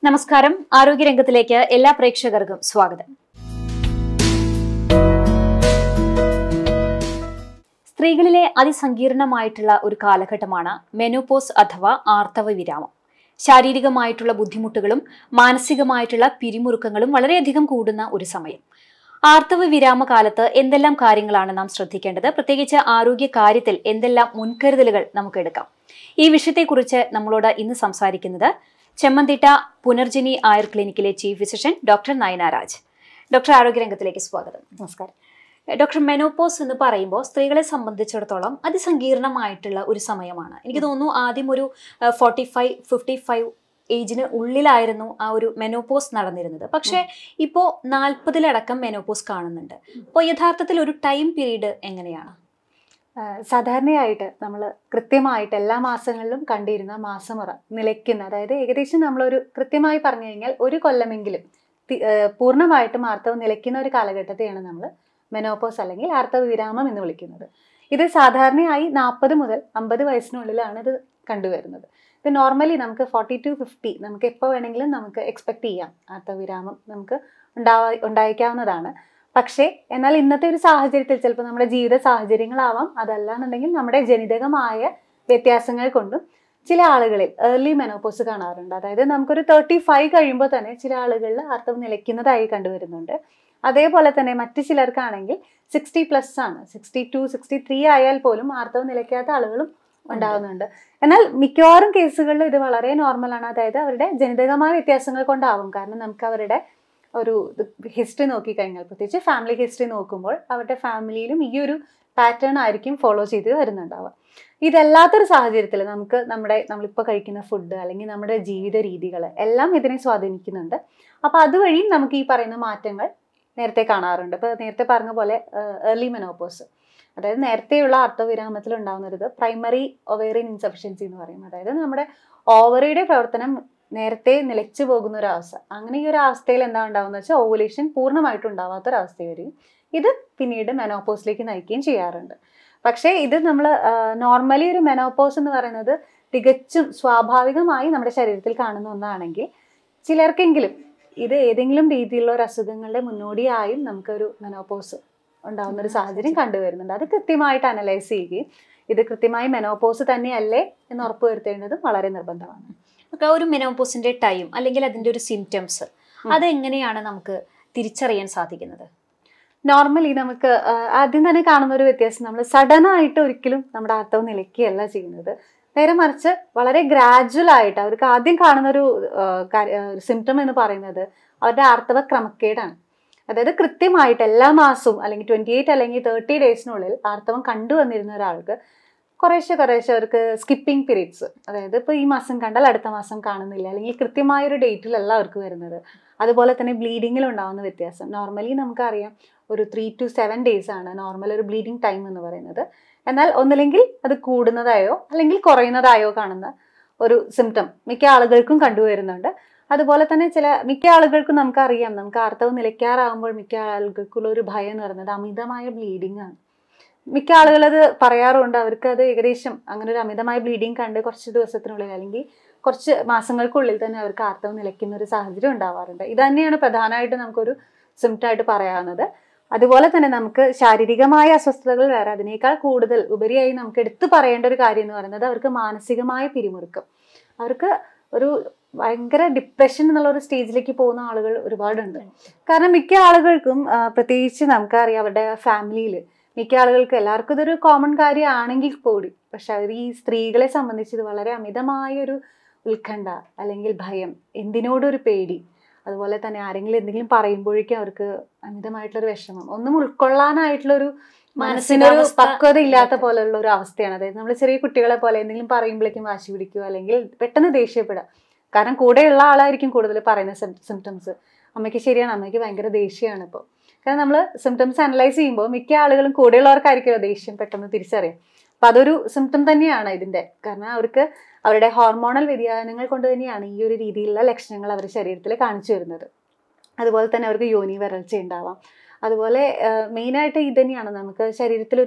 നമസ്കാരം ആരോഗ്യരംഗത്തിലേക്ക് എല്ലാ പ്രേക്ഷകർക്കും സ്വാഗതം സ്ത്രീകളിലെ അതിസങ്കീർണമായിട്ടുള്ള ഒരു കാലഘട്ടമാണ് മെനോപോസ് അഥവാ ആർത്തവ വിരാമം ശാരീരികമായിട്ടുള്ള ബുദ്ധിമുട്ടുകളും മാനസികമായിട്ടുള്ള പിരിമുറുക്കങ്ങളും വളരെയധികം കൂടുന്ന ഒരു സമയം ആർത്തവ വിരാമ കാലത്ത് എന്തെല്ലാം കാര്യങ്ങളാണ് നാം ശ്രദ്ധിക്കേണ്ടത് പ്രത്യേകിച്ച് ആരോഗ്യ കാര്യത്തിൽ എന്തെല്ലാം മുൻകരുതലുകൾ നമുക്ക് എടുക്കാം ഈ വിഷയത്തെക്കുറിച്ച് നമ്മളോട് ഇന്ന് സംസാരിക്കുന്നത് ചെമ്മന്തിട്ട പുനർജനി ആയുർ ക്ലിനിക്കിലെ chief physician doctor Nayana Raj doctor ആരോഗ്യരംഗത്തിലേക്ക് സ്വാഗതം നമസ്കാരം ഡോക്ടർ മെനോപോസ് എന്ന് പറയുമ്പോൾ സ്ത്രീകളെ സംബന്ധിച്ചിടത്തോളം അതിസങ്കീർണമായിട്ടുള്ള ഒരു സമയമാണ് എനിക്ക് തോന്നുന്നു ആദ്യം ഒരു ഫോർട്ടി ഫൈവ് ഫിഫ്റ്റി ഫൈവ് ഏജിന് ഉള്ളിലായിരുന്നു ആ ഒരു മെനോപോസ് നടന്നിരുന്നത് പക്ഷേ ഇപ്പോൾ നാൽപ്പതിലടക്കം മെനോപോസ് കാണുന്നുണ്ട് അപ്പോൾ യഥാർത്ഥത്തിൽ ഒരു ടൈം പീരീഡ് എങ്ങനെയാണ് ആഹ് സാധാരണയായിട്ട് നമ്മൾ കൃത്യമായിട്ട് എല്ലാ മാസങ്ങളിലും കണ്ടിരുന്ന മാസമുറ നിലയ്ക്കുന്ന അതായത് ഏകദേശം നമ്മളൊരു കൃത്യമായി പറഞ്ഞു കഴിഞ്ഞാൽ ഒരു കൊല്ലമെങ്കിലും തി- ആഹ് പൂർണ്ണമായിട്ടും ആർത്തവം നിലയ്ക്കുന്ന ഒരു കാലഘട്ടത്തെയാണ് നമ്മൾ മെനോപോസ് അല്ലെങ്കിൽ ആർത്തവ വിരാമം എന്ന് വിളിക്കുന്നത് ഇത് സാധാരണയായി നാൽപ്പത് മുതൽ അമ്പത് വയസ്സിനുള്ളിലാണ് ഇത് കണ്ടുവരുന്നത് ഇത് നോർമലി നമുക്ക് ഫോർട്ടി ടു ഫിഫ്റ്റി നമുക്ക് എപ്പോൾ വേണമെങ്കിലും നമുക്ക് എക്സ്പെക്ട് ചെയ്യാം ആർത്തവ വിരാമം നമുക്ക് ഉണ്ടാവാ ഉണ്ടായേക്കാവുന്നതാണ് പക്ഷേ എന്നാൽ ഇന്നത്തെ ഒരു സാഹചര്യത്തിൽ ചിലപ്പോൾ നമ്മുടെ ജീവിത സാഹചര്യങ്ങളാവാം അതല്ല എന്നുണ്ടെങ്കിൽ നമ്മുടെ ജനിതകമായ വ്യത്യാസങ്ങൾ കൊണ്ടും ചില ആളുകളിൽ ഏർലി മെനോപോസ് കാണാറുണ്ട് അതായത് നമുക്കൊരു തേർട്ടി ഫൈവ് കഴിയുമ്പോൾ തന്നെ ചില ആളുകളിൽ ആർത്തവം നിലയ്ക്കുന്നതായി കണ്ടുവരുന്നുണ്ട് അതേപോലെ തന്നെ മറ്റു ചിലർക്കാണെങ്കിൽ സിക്സ്റ്റി പ്ലസ് ആണ് സിക്സ്റ്റി ടു സിക്സ്റ്റി ത്രീ ആയാൽ പോലും ആർത്തവം നിലയ്ക്കാത്ത ആളുകളും ഉണ്ടാകുന്നുണ്ട് എന്നാൽ മിക്കവാറും കേസുകളിൽ ഇത് വളരെ നോർമലാണ് അതായത് അവരുടെ ജനിതകമായ വ്യത്യാസങ്ങൾ കൊണ്ടാവും കാരണം നമുക്ക് അവരുടെ ഒരു ഹിസ്റ്ററി നോക്കിക്കഴിഞ്ഞാൽ പ്രത്യേകിച്ച് ഫാമിലി ഹിസ്റ്ററി നോക്കുമ്പോൾ അവരുടെ ഫാമിലിയിലും ഈ ഒരു പാറ്റേൺ ആയിരിക്കും ഫോളോ ചെയ്ത് വരുന്നുണ്ടാവുക ഇതല്ലാത്തൊരു സാഹചര്യത്തിൽ നമുക്ക് നമ്മുടെ നമ്മളിപ്പോൾ കഴിക്കുന്ന ഫുഡ് അല്ലെങ്കിൽ നമ്മുടെ ജീവിത രീതികൾ എല്ലാം ഇതിനെ സ്വാധീനിക്കുന്നുണ്ട് അപ്പോൾ അതുവഴി നമുക്ക് ഈ പറയുന്ന മാറ്റങ്ങൾ നേരത്തെ കാണാറുണ്ട് ഇപ്പോൾ നേരത്തെ പറഞ്ഞ പോലെ ഏർലി മെനോപോസ് അതായത് നേരത്തെയുള്ള അർത്ഥവിരാമത്തിൽ ഉണ്ടാകുന്നത് പ്രൈമറി ഒവേറിയൻ ഇൻസഫിഷ്യൻസി എന്ന് പറയും അതായത് നമ്മുടെ ഓവറിയുടെ പ്രവർത്തനം നേരത്തെ നിലച്ചു പോകുന്ന ഒരു അവസ്ഥ അങ്ങനെ ഈ ഒരു അവസ്ഥയിൽ എന്താ ഉണ്ടാവുന്നത് വെച്ചാൽ ഓവുലേഷൻ പൂർണ്ണമായിട്ടും ഉണ്ടാവാത്ത ഒരു അവസ്ഥ വരും ഇത് പിന്നീട് മെനോപോസിലേക്ക് നയിക്കുകയും ചെയ്യാറുണ്ട് പക്ഷേ ഇത് നമ്മൾ നോർമലി ഒരു മെനോപോസ് എന്ന് പറയുന്നത് തികച്ചും സ്വാഭാവികമായി നമ്മുടെ ശരീരത്തിൽ കാണുന്ന ഒന്നാണെങ്കിൽ ചിലർക്കെങ്കിലും ഇത് ഏതെങ്കിലും രീതിയിലുള്ള ഒരു അസുഖങ്ങളുടെ മുന്നോടിയായും നമുക്കൊരു മെനോപോസ് ഉണ്ടാവുന്ന ഒരു സാഹചര്യം കണ്ടുവരുന്നുണ്ട് അത് കൃത്യമായിട്ട് അനലൈസ് ചെയ്യുകയും ഇത് കൃത്യമായി മെനോപോസ് തന്നെയല്ലേ എന്ന് ഉറപ്പുവരുത്തേണ്ടതും വളരെ നിർബന്ധമാണ് ഒക്കെ ഒരു മെനോപോസിന്റെ ടൈം അല്ലെങ്കിൽ അതിന്റെ ഒരു സിംറ്റംസ് അതെങ്ങനെയാണ് നമുക്ക് തിരിച്ചറിയാൻ സാധിക്കുന്നത് നോർമലി നമുക്ക് ആഹ്, ആദ്യം തന്നെ കാണുന്ന ഒരു വ്യത്യാസം നമ്മൾ സഡൻ ആയിട്ട് ഒരിക്കലും നമ്മുടെ ആർത്തവം നിലയ്ക്കുകയല്ല ചെയ്യുന്നത് നേരെ മറിച്ച് വളരെ ഗ്രാജുവൽ ആയിട്ട് അവർക്ക് ആദ്യം കാണുന്ന ഒരു സിംറ്റം എന്ന് പറയുന്നത് അവരുടെ ആർത്തവ ക്രമക്കേടാണ് അതായത് കൃത്യമായിട്ട് എല്ലാ മാസവും അല്ലെങ്കിൽ ട്വൻറ്റി എയ്റ്റ് അല്ലെങ്കിൽ തേർട്ടി ഡേയ്സിനുള്ളിൽ ആർത്തവം കണ്ടുവന്നിരുന്ന ഒരാൾക്ക് കുറേശ്ശെ കുറേശ്ശെ അവർക്ക് സ്കിപ്പിംഗ് പീരീഡ്സ് അതായത് ഇപ്പോൾ ഈ മാസം കണ്ടാൽ അടുത്ത മാസം കാണുന്നില്ല അല്ലെങ്കിൽ കൃത്യമായൊരു ഡേറ്റിലല്ല അവർക്ക് വരുന്നത് അതുപോലെ തന്നെ ബ്ലീഡിങ്ങിൽ ഉണ്ടാകുന്ന വ്യത്യാസം നോർമലി നമുക്കറിയാം ഒരു ത്രീ ടു സെവൻ ഡേയ്സ് ആണ് നോർമൽ ഒരു ബ്ലീഡിങ് ടൈം എന്ന് പറയുന്നത് എന്നാൽ ഒന്നില്ലെങ്കിൽ അത് കൂടുന്നതായോ അല്ലെങ്കിൽ കുറയുന്നതായോ കാണുന്ന ഒരു സിംറ്റം മിക്ക ആളുകൾക്കും കണ്ടുവരുന്നുണ്ട് അതുപോലെ തന്നെ ചില മിക്ക ആളുകൾക്കും നമുക്കറിയാം നമുക്ക് ആർത്തവം നിലയ്ക്കാറാകുമ്പോൾ മിക്ക ആളുകൾക്കുള്ള ഒരു ഭയം എന്ന് പറയുന്നത് അമിതമായ ബ്ലീഡിംഗ് ആണ് മിക്ക ആളുകൾ അത് പറയാറുണ്ട് അവർക്ക് അത് ഏകദേശം അങ്ങനെ ഒരു അമിതമായ ബ്ലീഡിങ് കണ്ട് കുറച്ച് ദിവസത്തിനുള്ളിൽ അല്ലെങ്കിൽ കുറച്ച് മാസങ്ങൾക്കുള്ളിൽ തന്നെ അവർക്ക് ആർത്തവം നിലയ്ക്കുന്ന ഒരു സാഹചര്യം ഉണ്ടാവാറുണ്ട് ഇത് തന്നെയാണ് പ്രധാനമായിട്ട് നമുക്കൊരു സിംറ്റം ആയിട്ട് പറയാവുന്നത് അതുപോലെ തന്നെ നമുക്ക് ശാരീരികമായ അസ്വസ്ഥതകൾ വേറെ അതിനേക്കാൾ കൂടുതൽ ഉപരിയായി നമുക്ക് എടുത്തു പറയേണ്ട ഒരു കാര്യം എന്ന് പറയുന്നത് അവർക്ക് മാനസികമായ പിരിമുറുക്കം അവർക്ക് ഒരു ഭയങ്കര ഡിപ്രഷൻ എന്നുള്ള ഒരു സ്റ്റേജിലേക്ക് പോകുന്ന ആളുകൾ ഒരുപാടുണ്ട് കാരണം മിക്ക ആളുകൾക്കും ആ, പ്രത്യേകിച്ച് നമുക്കറിയാം അവരുടെ ഫാമിലിയിൽ മിക്ക ആളുകൾക്ക് എല്ലാവർക്കും ഇതൊരു കോമൺ കാര്യമാണെങ്കിൽ കൂടി പക്ഷെ അവർ ഈ സ്ത്രീകളെ സംബന്ധിച്ച് ഇത് വളരെ അമിതമായ ഒരു ഉത്കണ്ഠ അല്ലെങ്കിൽ ഭയം എന്തിനോടൊരു പേടി അതുപോലെ തന്നെ ആരെങ്കിലും എന്തെങ്കിലും പറയുമ്പോഴേക്കും അവർക്ക് അമിതമായിട്ടുള്ളൊരു വിഷമം ഒന്നും ഉൾക്കൊള്ളാനായിട്ടുള്ളൊരു മനസ്സിനൊരു മാനസികാവസ്ഥ പക്വത ഇല്ലാത്ത ഇല്ലാത്ത പോലെയുള്ള ഒരു അവസ്ഥയാണ് അതായത് നമ്മൾ ചെറിയ കുട്ടികളെ പോലെ എന്തെങ്കിലും പറയുമ്പോഴേക്കും വാശി പിടിക്കുക അല്ലെങ്കിൽ പെട്ടെന്ന് ദേഷ്യപ്പെടുക കാരണം കൂടെയുള്ള ആളായിരിക്കും കൂടുതൽ പറയുന്ന സിംറ്റംസ് അമ്മയ്ക്ക് ശരിയാണ് അമ്മയ്ക്ക് ഭയങ്കര ദേഷ്യമാണ് ഇപ്പോൾ കാരണം നമ്മൾ സിംറ്റംസ് അനലൈസ് ചെയ്യുമ്പോൾ മിക്ക ആളുകളും കൂടെയുള്ളവർക്കായിരിക്കും ദേഷ്യം പെട്ടെന്ന് തിരിച്ചറിയാം അപ്പം അതൊരു സിംറ്റം തന്നെയാണ് ഇതിൻ്റെ കാരണം അവർക്ക് അവരുടെ ഹോർമോണൽ വ്യതിയാനങ്ങൾ കൊണ്ട് തന്നെയാണ് ഈ ഒരു രീതിയിലുള്ള ലക്ഷണങ്ങൾ അവരുടെ ശരീരത്തിൽ കാണിച്ചു വരുന്നത് അതുപോലെ തന്നെ അവർക്ക് യോനി വരൾച്ച ഉണ്ടാവാം അതുപോലെ മെയിനായിട്ട് ഇത് തന്നെയാണ് നമുക്ക് ശരീരത്തിലൊരു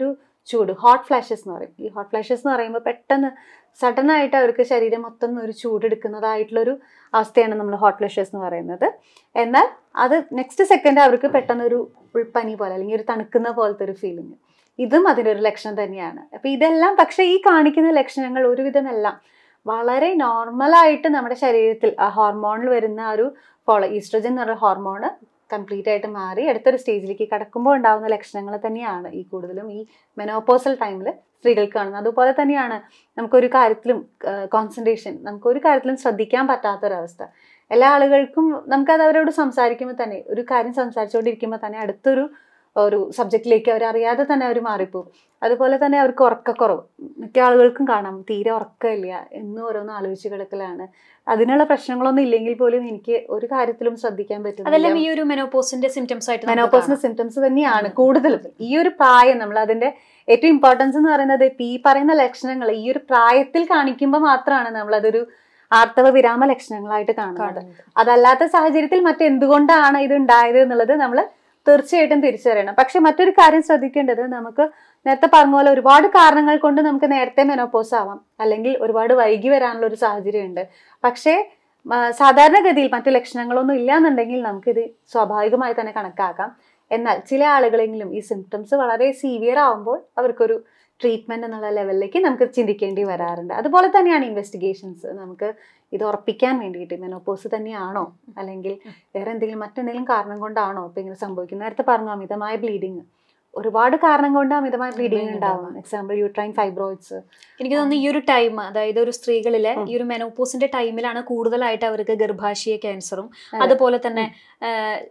ചൂട് ഹോട്ട് ഫ്ലാഷസ് എന്ന് പറയും ഈ ഹോട്ട് ഫ്ലാഷസ് എന്ന് പറയുമ്പോൾ പെട്ടെന്ന് സഡൻ ആയിട്ട് അവർക്ക് ശരീരം മൊത്തം ഒരു ചൂടെടുക്കുന്നതായിട്ടുള്ളൊരു അവസ്ഥയാണ് നമ്മൾ ഹോട്ട് ഫ്ലാഷസ് എന്ന് പറയുന്നത് എന്നാൽ അത് നെക്സ്റ്റ് സെക്കൻഡ് അവർക്ക് പെട്ടെന്ന് ഒരു ഉൾപ്പനി പോലെ അല്ലെങ്കിൽ ഒരു തണുക്കുന്ന പോലത്തെ ഒരു ഫീലിംഗ് ഇതും അതിനൊരു ലക്ഷണം തന്നെയാണ് അപ്പൊ ഇതെല്ലാം പക്ഷെ ഈ കാണിക്കുന്ന ലക്ഷണങ്ങൾ ഒരുവിധമെല്ലാം വളരെ നോർമലായിട്ട് നമ്മുടെ ശരീരത്തിൽ ആ ഹോർമോണിൽ വരുന്ന ആ ഒരു ഫോളോ ഈസ്ട്രജൻ എന്ന് പറയുന്ന ഹോർമോണ് കംപ്ലീറ്റ് ആയിട്ട് മാറി അടുത്തൊരു സ്റ്റേജിലേക്ക് കടക്കുമ്പോൾ ഉണ്ടാകുന്ന ലക്ഷണങ്ങൾ തന്നെയാണ് ഈ കൂടുതലും ഈ മെനോപോസൽ ടൈമിൽ സ്ത്രീകൾക്ക് കാണുന്നത് അതുപോലെ തന്നെയാണ് നമുക്കൊരു കാര്യത്തിലും കോൺസെൻട്രേഷൻ നമുക്ക് ഒരു കാര്യത്തിലും ശ്രദ്ധിക്കാൻ പറ്റാത്തൊരവസ്ഥ എല്ലാ ആളുകൾക്കും നമുക്കത് അവരോട് സംസാരിക്കുമ്പോൾ തന്നെ ഒരു കാര്യം സംസാരിച്ചുകൊണ്ടിരിക്കുമ്പോൾ തന്നെ അടുത്തൊരു ഒരു സബ്ജക്റ്റിലേക്ക് അവർ അറിയാതെ തന്നെ അവർ മാറിപ്പോകും അതുപോലെ തന്നെ അവർക്ക് ഉറക്കക്കുറവ് മിക്ക ആളുകൾക്കും കാണാം തീരെ ഉറക്കമില്ല എന്നും ഓരോന്ന് ആലോചിച്ച് കിടക്കലാണ് അതിനുള്ള പ്രശ്നങ്ങളൊന്നും ഇല്ലെങ്കിൽ പോലും എനിക്ക് ഒരു കാര്യത്തിലും ശ്രദ്ധിക്കാൻ അതെല്ലാം പറ്റുന്നില്ല ഈ ഒരു മെനോപോസിന്റെ സിംറ്റംസ് ആയിട്ട് നമുക്ക് മെനോപോസിന്റെ കാണാം. സിംറ്റംസ് തന്നെയാണ് കൂടുതലും ഈ ഒരു പ്രായം നമ്മൾ അതിന്റെ ഏറ്റവും ഇമ്പോർട്ടൻസ് എന്ന് പറയുന്നത് ഇപ്പൊ ഈ പറയുന്ന ലക്ഷണങ്ങൾ ഈ ഒരു പ്രായത്തിൽ കാണിക്കുമ്പോൾ മാത്രമാണ് നമ്മൾ അതൊരു ആർത്തവ വിരാമ ലക്ഷണങ്ങളായിട്ട് കാണുന്നത് കാണുന്നത്. അതല്ലാത്ത സാഹചര്യത്തിൽ മറ്റെന്തുകൊണ്ടാണ് ഇത് ഉണ്ടായത് എന്നുള്ളത് നമ്മൾ തീർച്ചയായിട്ടും തിരിച്ചറിയണം പക്ഷെ മറ്റൊരു കാര്യം ശ്രദ്ധിക്കേണ്ടത് നമുക്ക് നേരത്തെ പറഞ്ഞ പോലെ ഒരുപാട് കാരണങ്ങൾ കൊണ്ട് നമുക്ക് നേരത്തെ മെനോപോസ് ആവാം അല്ലെങ്കിൽ ഒരുപാട് വൈകി വരാനുള്ള ഒരു സാഹചര്യമുണ്ട് പക്ഷേ ആ, സാധാരണഗതിയിൽ മറ്റു ലക്ഷണങ്ങളൊന്നും ഇല്ലാന്നുണ്ടെങ്കിൽ നമുക്കിത് സ്വാഭാവികമായി തന്നെ കണക്കാക്കാം എന്നാൽ ചില ആളുകളെങ്കിലും ഈ സിംറ്റംസ് വളരെ സീവിയർ ആവുമ്പോൾ അവർക്കൊരു ട്രീറ്റ്മെന്റ് എന്നുള്ള ലെവലിലേക്ക് നമുക്ക് ചിന്തിക്കേണ്ടി വരാറുണ്ട് അതുപോലെ തന്നെയാണ് ഇൻവെസ്റ്റിഗേഷൻസ് നമുക്ക് ഇത് ഉറപ്പിക്കാൻ വേണ്ടിയിട്ട് മെനോപോസ് തന്നെയാണോ അല്ലെങ്കിൽ വേറെ എന്തെങ്കിലും മറ്റെന്തെങ്കിലും കാരണം കൊണ്ടാണോ ഇപ്പൊ ഇങ്ങനെ സംഭവിക്കുന്നത് നേരത്തെ പറഞ്ഞു അമിതമായ ബ്ലീഡിങ് ഒരുപാട് കാരണം കൊണ്ട് അമിതമായ ബ്ലീഡിങ് Bleeding ഉണ്ടാവും ഉണ്ടാവാം. എക്സാമ്പിൾ യൂട്രൈൻ ഫൈബ്രോയിഡ്സ് എനിക്ക് തോന്നുന്നു ഈ ഒരു ടൈം അതായത് ഒരു സ്ത്രീകളിലെ ഉം. ഈ ഒരു മെനോപോസിന്റെ ടൈമിലാണ് കൂടുതലായിട്ട് അവർക്ക് ഗർഭാശയ ക്യാൻസറും അതെ. അതുപോലെ തന്നെ ആ,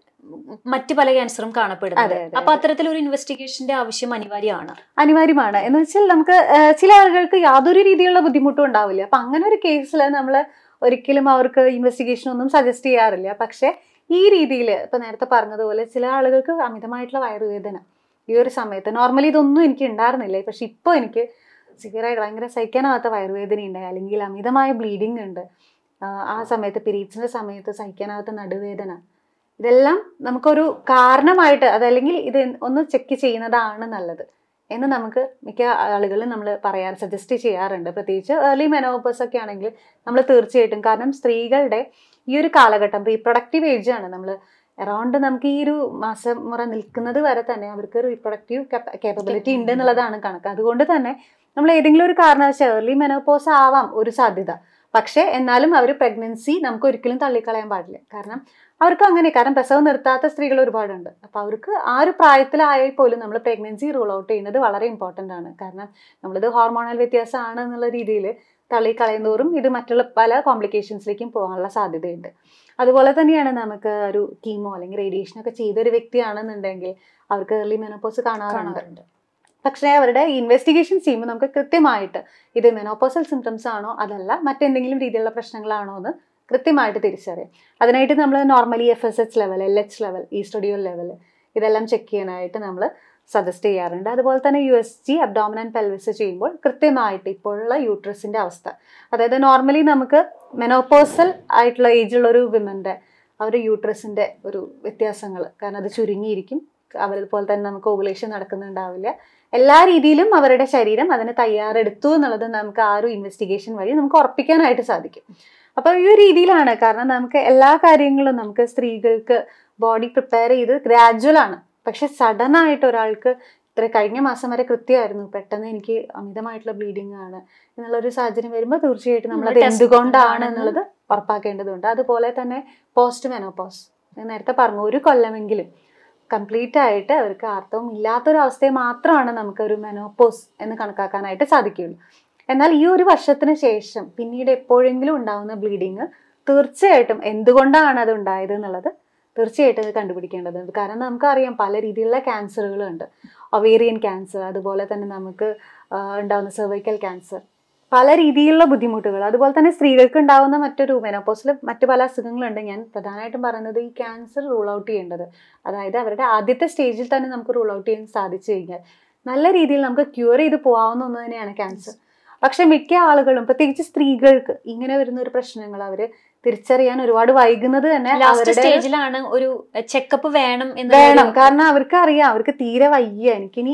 മറ്റ് പല ക്യാൻസറും കാണപ്പെടുന്നത് അതെ, അതെ, അപ്പൊ അതെ. അത്തരത്തിലൊരു ഇൻവെസ്റ്റിഗേഷന്റെ ആവശ്യം അനിവാര്യമാണ് അനിവാര്യമാണ് എന്ന് വെച്ചാൽ നമുക്ക് ആ, ചില ആളുകൾക്ക് യാതൊരു രീതിയിലുള്ള ബുദ്ധിമുട്ടും ഉണ്ടാവില്ല അപ്പൊ അങ്ങനെ ഒരു കേസിൽ നമ്മൾ ഒരിക്കലും അവർക്ക് ഇൻവെസ്റ്റിഗേഷൻ ഒന്നും സജസ്റ്റ് ചെയ്യാറില്ല പക്ഷെ ഈ രീതിയിൽ ഇപ്പൊ നേരത്തെ പറഞ്ഞതുപോലെ ചില ആളുകൾക്ക് അമിതമായിട്ടുള്ള വയറുവേദന ഈ ഒരു സമയത്ത് നോർമലി ഇതൊന്നും എനിക്ക് ഉണ്ടായിരുന്നില്ല പക്ഷെ ഇപ്പോൾ എനിക്ക് സിവിയറായിട്ട് ഭയങ്കര സഹിക്കാനാവാത്ത വയറുവേദന ഉണ്ട് അല്ലെങ്കിൽ അമിതമായ ബ്ലീഡിങ് ഉണ്ട് ആ, ആ സമയത്ത് പീരീഡ്സിന്റെ സമയത്ത് സഹിക്കാനാവാത്ത നടുവേദന ഇതെല്ലാം നമുക്കൊരു കാരണമായിട്ട് അതല്ലെങ്കിൽ ഇത് ഒന്ന് ചെക്ക് ചെയ്യുന്നതാണ് നല്ലത് എന്ന് നമുക്ക് മിക്ക ആളുകളും നമ്മൾ പറയാൻ സജസ്റ്റ് ചെയ്യാറുണ്ട് പ്രത്യേകിച്ച് ഏർലി മെനോപ്പസ് ഒക്കെ ആണെങ്കിൽ നമ്മൾ തീർച്ചയായിട്ടും കാരണം സ്ത്രീകളുടെ ഈ ഒരു കാലഘട്ടം റീപ്രൊഡക്റ്റീവ് ഏജ് ആണ് നമ്മൾ അറൗണ്ട് നമുക്ക് ഈ ഒരു മാസം മുറ നിൽക്കുന്നത് വരെ തന്നെ അവർക്ക് റീപ്രൊഡക്റ്റീവ് കേപ്പബിലിറ്റി ഉണ്ട് എന്നുള്ളതാണ് കണക്ക് അതുകൊണ്ട് തന്നെ നമ്മൾ ഏതെങ്കിലും ഒരു കാരണവശാൽ ഏർലി മെനോപോസ് ആവാം ഒരു സാധ്യത പക്ഷേ എന്നാലും അവർ പ്രഗ്നൻസി നമുക്ക് ഒരിക്കലും തള്ളിക്കളയാൻ പാടില്ല കാരണം അവർക്ക് അങ്ങനെ കാരണം പ്രസവം നിർത്താത്ത സ്ത്രീകൾ ഒരുപാടുണ്ട് അപ്പോൾ അവർക്ക് ആ ഒരു പ്രായത്തിലായാൽ പോലും നമ്മൾ പ്രഗ്നൻസി റൂൾ ഔട്ട് ചെയ്യുന്നത് വളരെ ഇമ്പോർട്ടൻ്റ് ആണ് കാരണം നമ്മളിത് ഹോർമോണൽ വ്യത്യാസമാണ് എന്നുള്ള രീതിയിൽ തള്ളിക്കളയുന്നതോറും ഇത് മറ്റുള്ള പല കോംപ്ലിക്കേഷൻസിലേക്കും പോകാനുള്ള സാധ്യതയുണ്ട് അതുപോലെ തന്നെയാണ് നമുക്ക് ഒരു കീമോ അല്ലെങ്കിൽ റേഡിയേഷൻ ഒക്കെ ചെയ്ത ഒരു വ്യക്തിയാണെന്നുണ്ടെങ്കിൽ അവർക്ക് ഏർലി മെനോപോസ് കാണാറുണ്ട് കാണാറുണ്ട് പക്ഷേ അവരുടെ ഇൻവെസ്റ്റിഗേഷൻ ചെയ്യുമ്പോൾ നമുക്ക് കൃത്യമായിട്ട് ഇത് മെനോപോസൽ സിംറ്റംസ് ആണോ അതല്ല മറ്റെന്തെങ്കിലും രീതിയിലുള്ള പ്രശ്നങ്ങളാണോ എന്ന് കൃത്യമായിട്ട് തിരിച്ചറിയാം അതിനായിട്ട് നമ്മൾ normally F S H level L H level oestradiol level ഇതെല്ലാം ചെക്ക് ചെയ്യാനായിട്ട് നമ്മൾ സജസ്റ്റ് ചെയ്യാറുണ്ട് അതുപോലെ തന്നെ U S G abdomen and pelvis ചെയ്യുമ്പോൾ കൃത്യമായിട്ട് ഇപ്പോഴുള്ള യൂട്രസിൻ്റെ അവസ്ഥ അതായത് നോർമലി നമുക്ക് മെനോപോസൽ ആയിട്ടുള്ള ഏജുള്ള ഒരു വിമൻ്റെ അവരുടെ യൂട്രസിൻ്റെ ഒരു വ്യത്യാസങ്ങൾ കാരണം അത് ചുരുങ്ങിയിരിക്കും അവരെപ്പോലെ തന്നെ നമുക്ക് ഓവുലേഷൻ നടക്കുന്നുണ്ടാവില്ല എല്ലാ രീതിയിലും അവരുടെ ശരീരം അതിന് തയ്യാറെടുത്തു എന്നുള്ളത് നമുക്ക് ആ ഒരു ഇൻവെസ്റ്റിഗേഷൻ വഴി നമുക്ക് ഉറപ്പിക്കാനായിട്ട് സാധിക്കും അപ്പോൾ ഈ ഒരു രീതിയിലാണ് കാരണം നമുക്ക് എല്ലാ കാര്യങ്ങളും നമുക്ക് സ്ത്രീകൾക്ക് ബോഡി പ്രിപ്പയർ ചെയ്ത് ഗ്രാജുവൽ ആണ് പക്ഷെ സഡൻ ആയിട്ട് ഒരാൾക്ക് ഇത്ര കഴിഞ്ഞ മാസം വരെ കൃത്യമായിരുന്നു പെട്ടെന്ന് എനിക്ക് അമിതമായിട്ടുള്ള ബ്ലീഡിങ് ആണ് എന്നുള്ളൊരു സാഹചര്യം വരുമ്പോൾ തീർച്ചയായിട്ടും നമ്മൾ അത് നമ്മൾ test എന്തുകൊണ്ടാണ് ആണെന്ന് എന്നുള്ളത് ഉറപ്പാക്കേണ്ടതുണ്ട് അതുപോലെ തന്നെ പോസ്റ്റ് മെനോപോസ് ഞാൻ നേരത്തെ പറഞ്ഞു ഒരു കൊല്ലമെങ്കിലും കംപ്ലീറ്റ് ആയിട്ട് അവർക്ക് ആർത്തവം ഇല്ലാത്തൊരു അവസ്ഥയെ മാത്രമാണ് നമുക്ക് ഒരു മെനോപോസ് എന്ന് കണക്കാക്കാനായിട്ട് സാധിക്കുകയുള്ളൂ എന്നാൽ ഈ ഒരു വർഷത്തിന് ശേഷം പിന്നീട് എപ്പോഴെങ്കിലും ഉണ്ടാകുന്ന ബ്ലീഡിങ് തീർച്ചയായിട്ടും എന്തുകൊണ്ടാണ് അത് ഉണ്ടായത് എന്നുള്ളത് തീർച്ചയായിട്ടും അത് കണ്ടുപിടിക്കേണ്ടതുണ്ട് കാരണം നമുക്കറിയാം പല രീതിയിലുള്ള ക്യാൻസറുകളുണ്ട് ഒവേറിയൻ ക്യാൻസർ അതുപോലെ തന്നെ നമുക്ക് ആ, ഉണ്ടാകുന്ന സെർവൈക്കൽ ക്യാൻസർ പല രീതിയിലുള്ള ബുദ്ധിമുട്ടുകൾ അതുപോലെ തന്നെ സ്ത്രീകൾക്ക് ഉണ്ടാകുന്ന മറ്റൊരു മെനോപോസിൽ മറ്റു പല അസുഖങ്ങളുണ്ട് ഞാൻ പ്രധാനമായിട്ടും പറയുന്നത് ഈ ക്യാൻസർ റൂൾ ഔട്ട് ചെയ്യേണ്ടത് അതായത് അവരുടെ ആദ്യത്തെ സ്റ്റേജിൽ തന്നെ നമുക്ക് റൂൾ ഔട്ട് ചെയ്യാൻ സാധിച്ചു കഴിഞ്ഞാൽ നല്ല രീതിയിൽ നമുക്ക് ക്യൂർ ചെയ്ത് പോകാവുന്ന ഒന്ന് തന്നെയാണ് ക്യാൻസർ പക്ഷെ മിക്ക ആളുകളും പ്രത്യേകിച്ച് സ്ത്രീകൾക്ക് ഇങ്ങനെ വരുന്ന ഒരു പ്രശ്നങ്ങൾ അവര് തിരിച്ചറിയാൻ ഒരുപാട് വൈകുന്നത് തന്നെ ലാസ്റ്റ് അവരുടെ സ്റ്റേജിലാണ് ഒരു ചെക്കപ്പ് വേണം എന്ന് വേണം കാരണം അവർക്ക് അറിയാം അവർക്ക് തീരെ വയ്യ എനിക്കിനി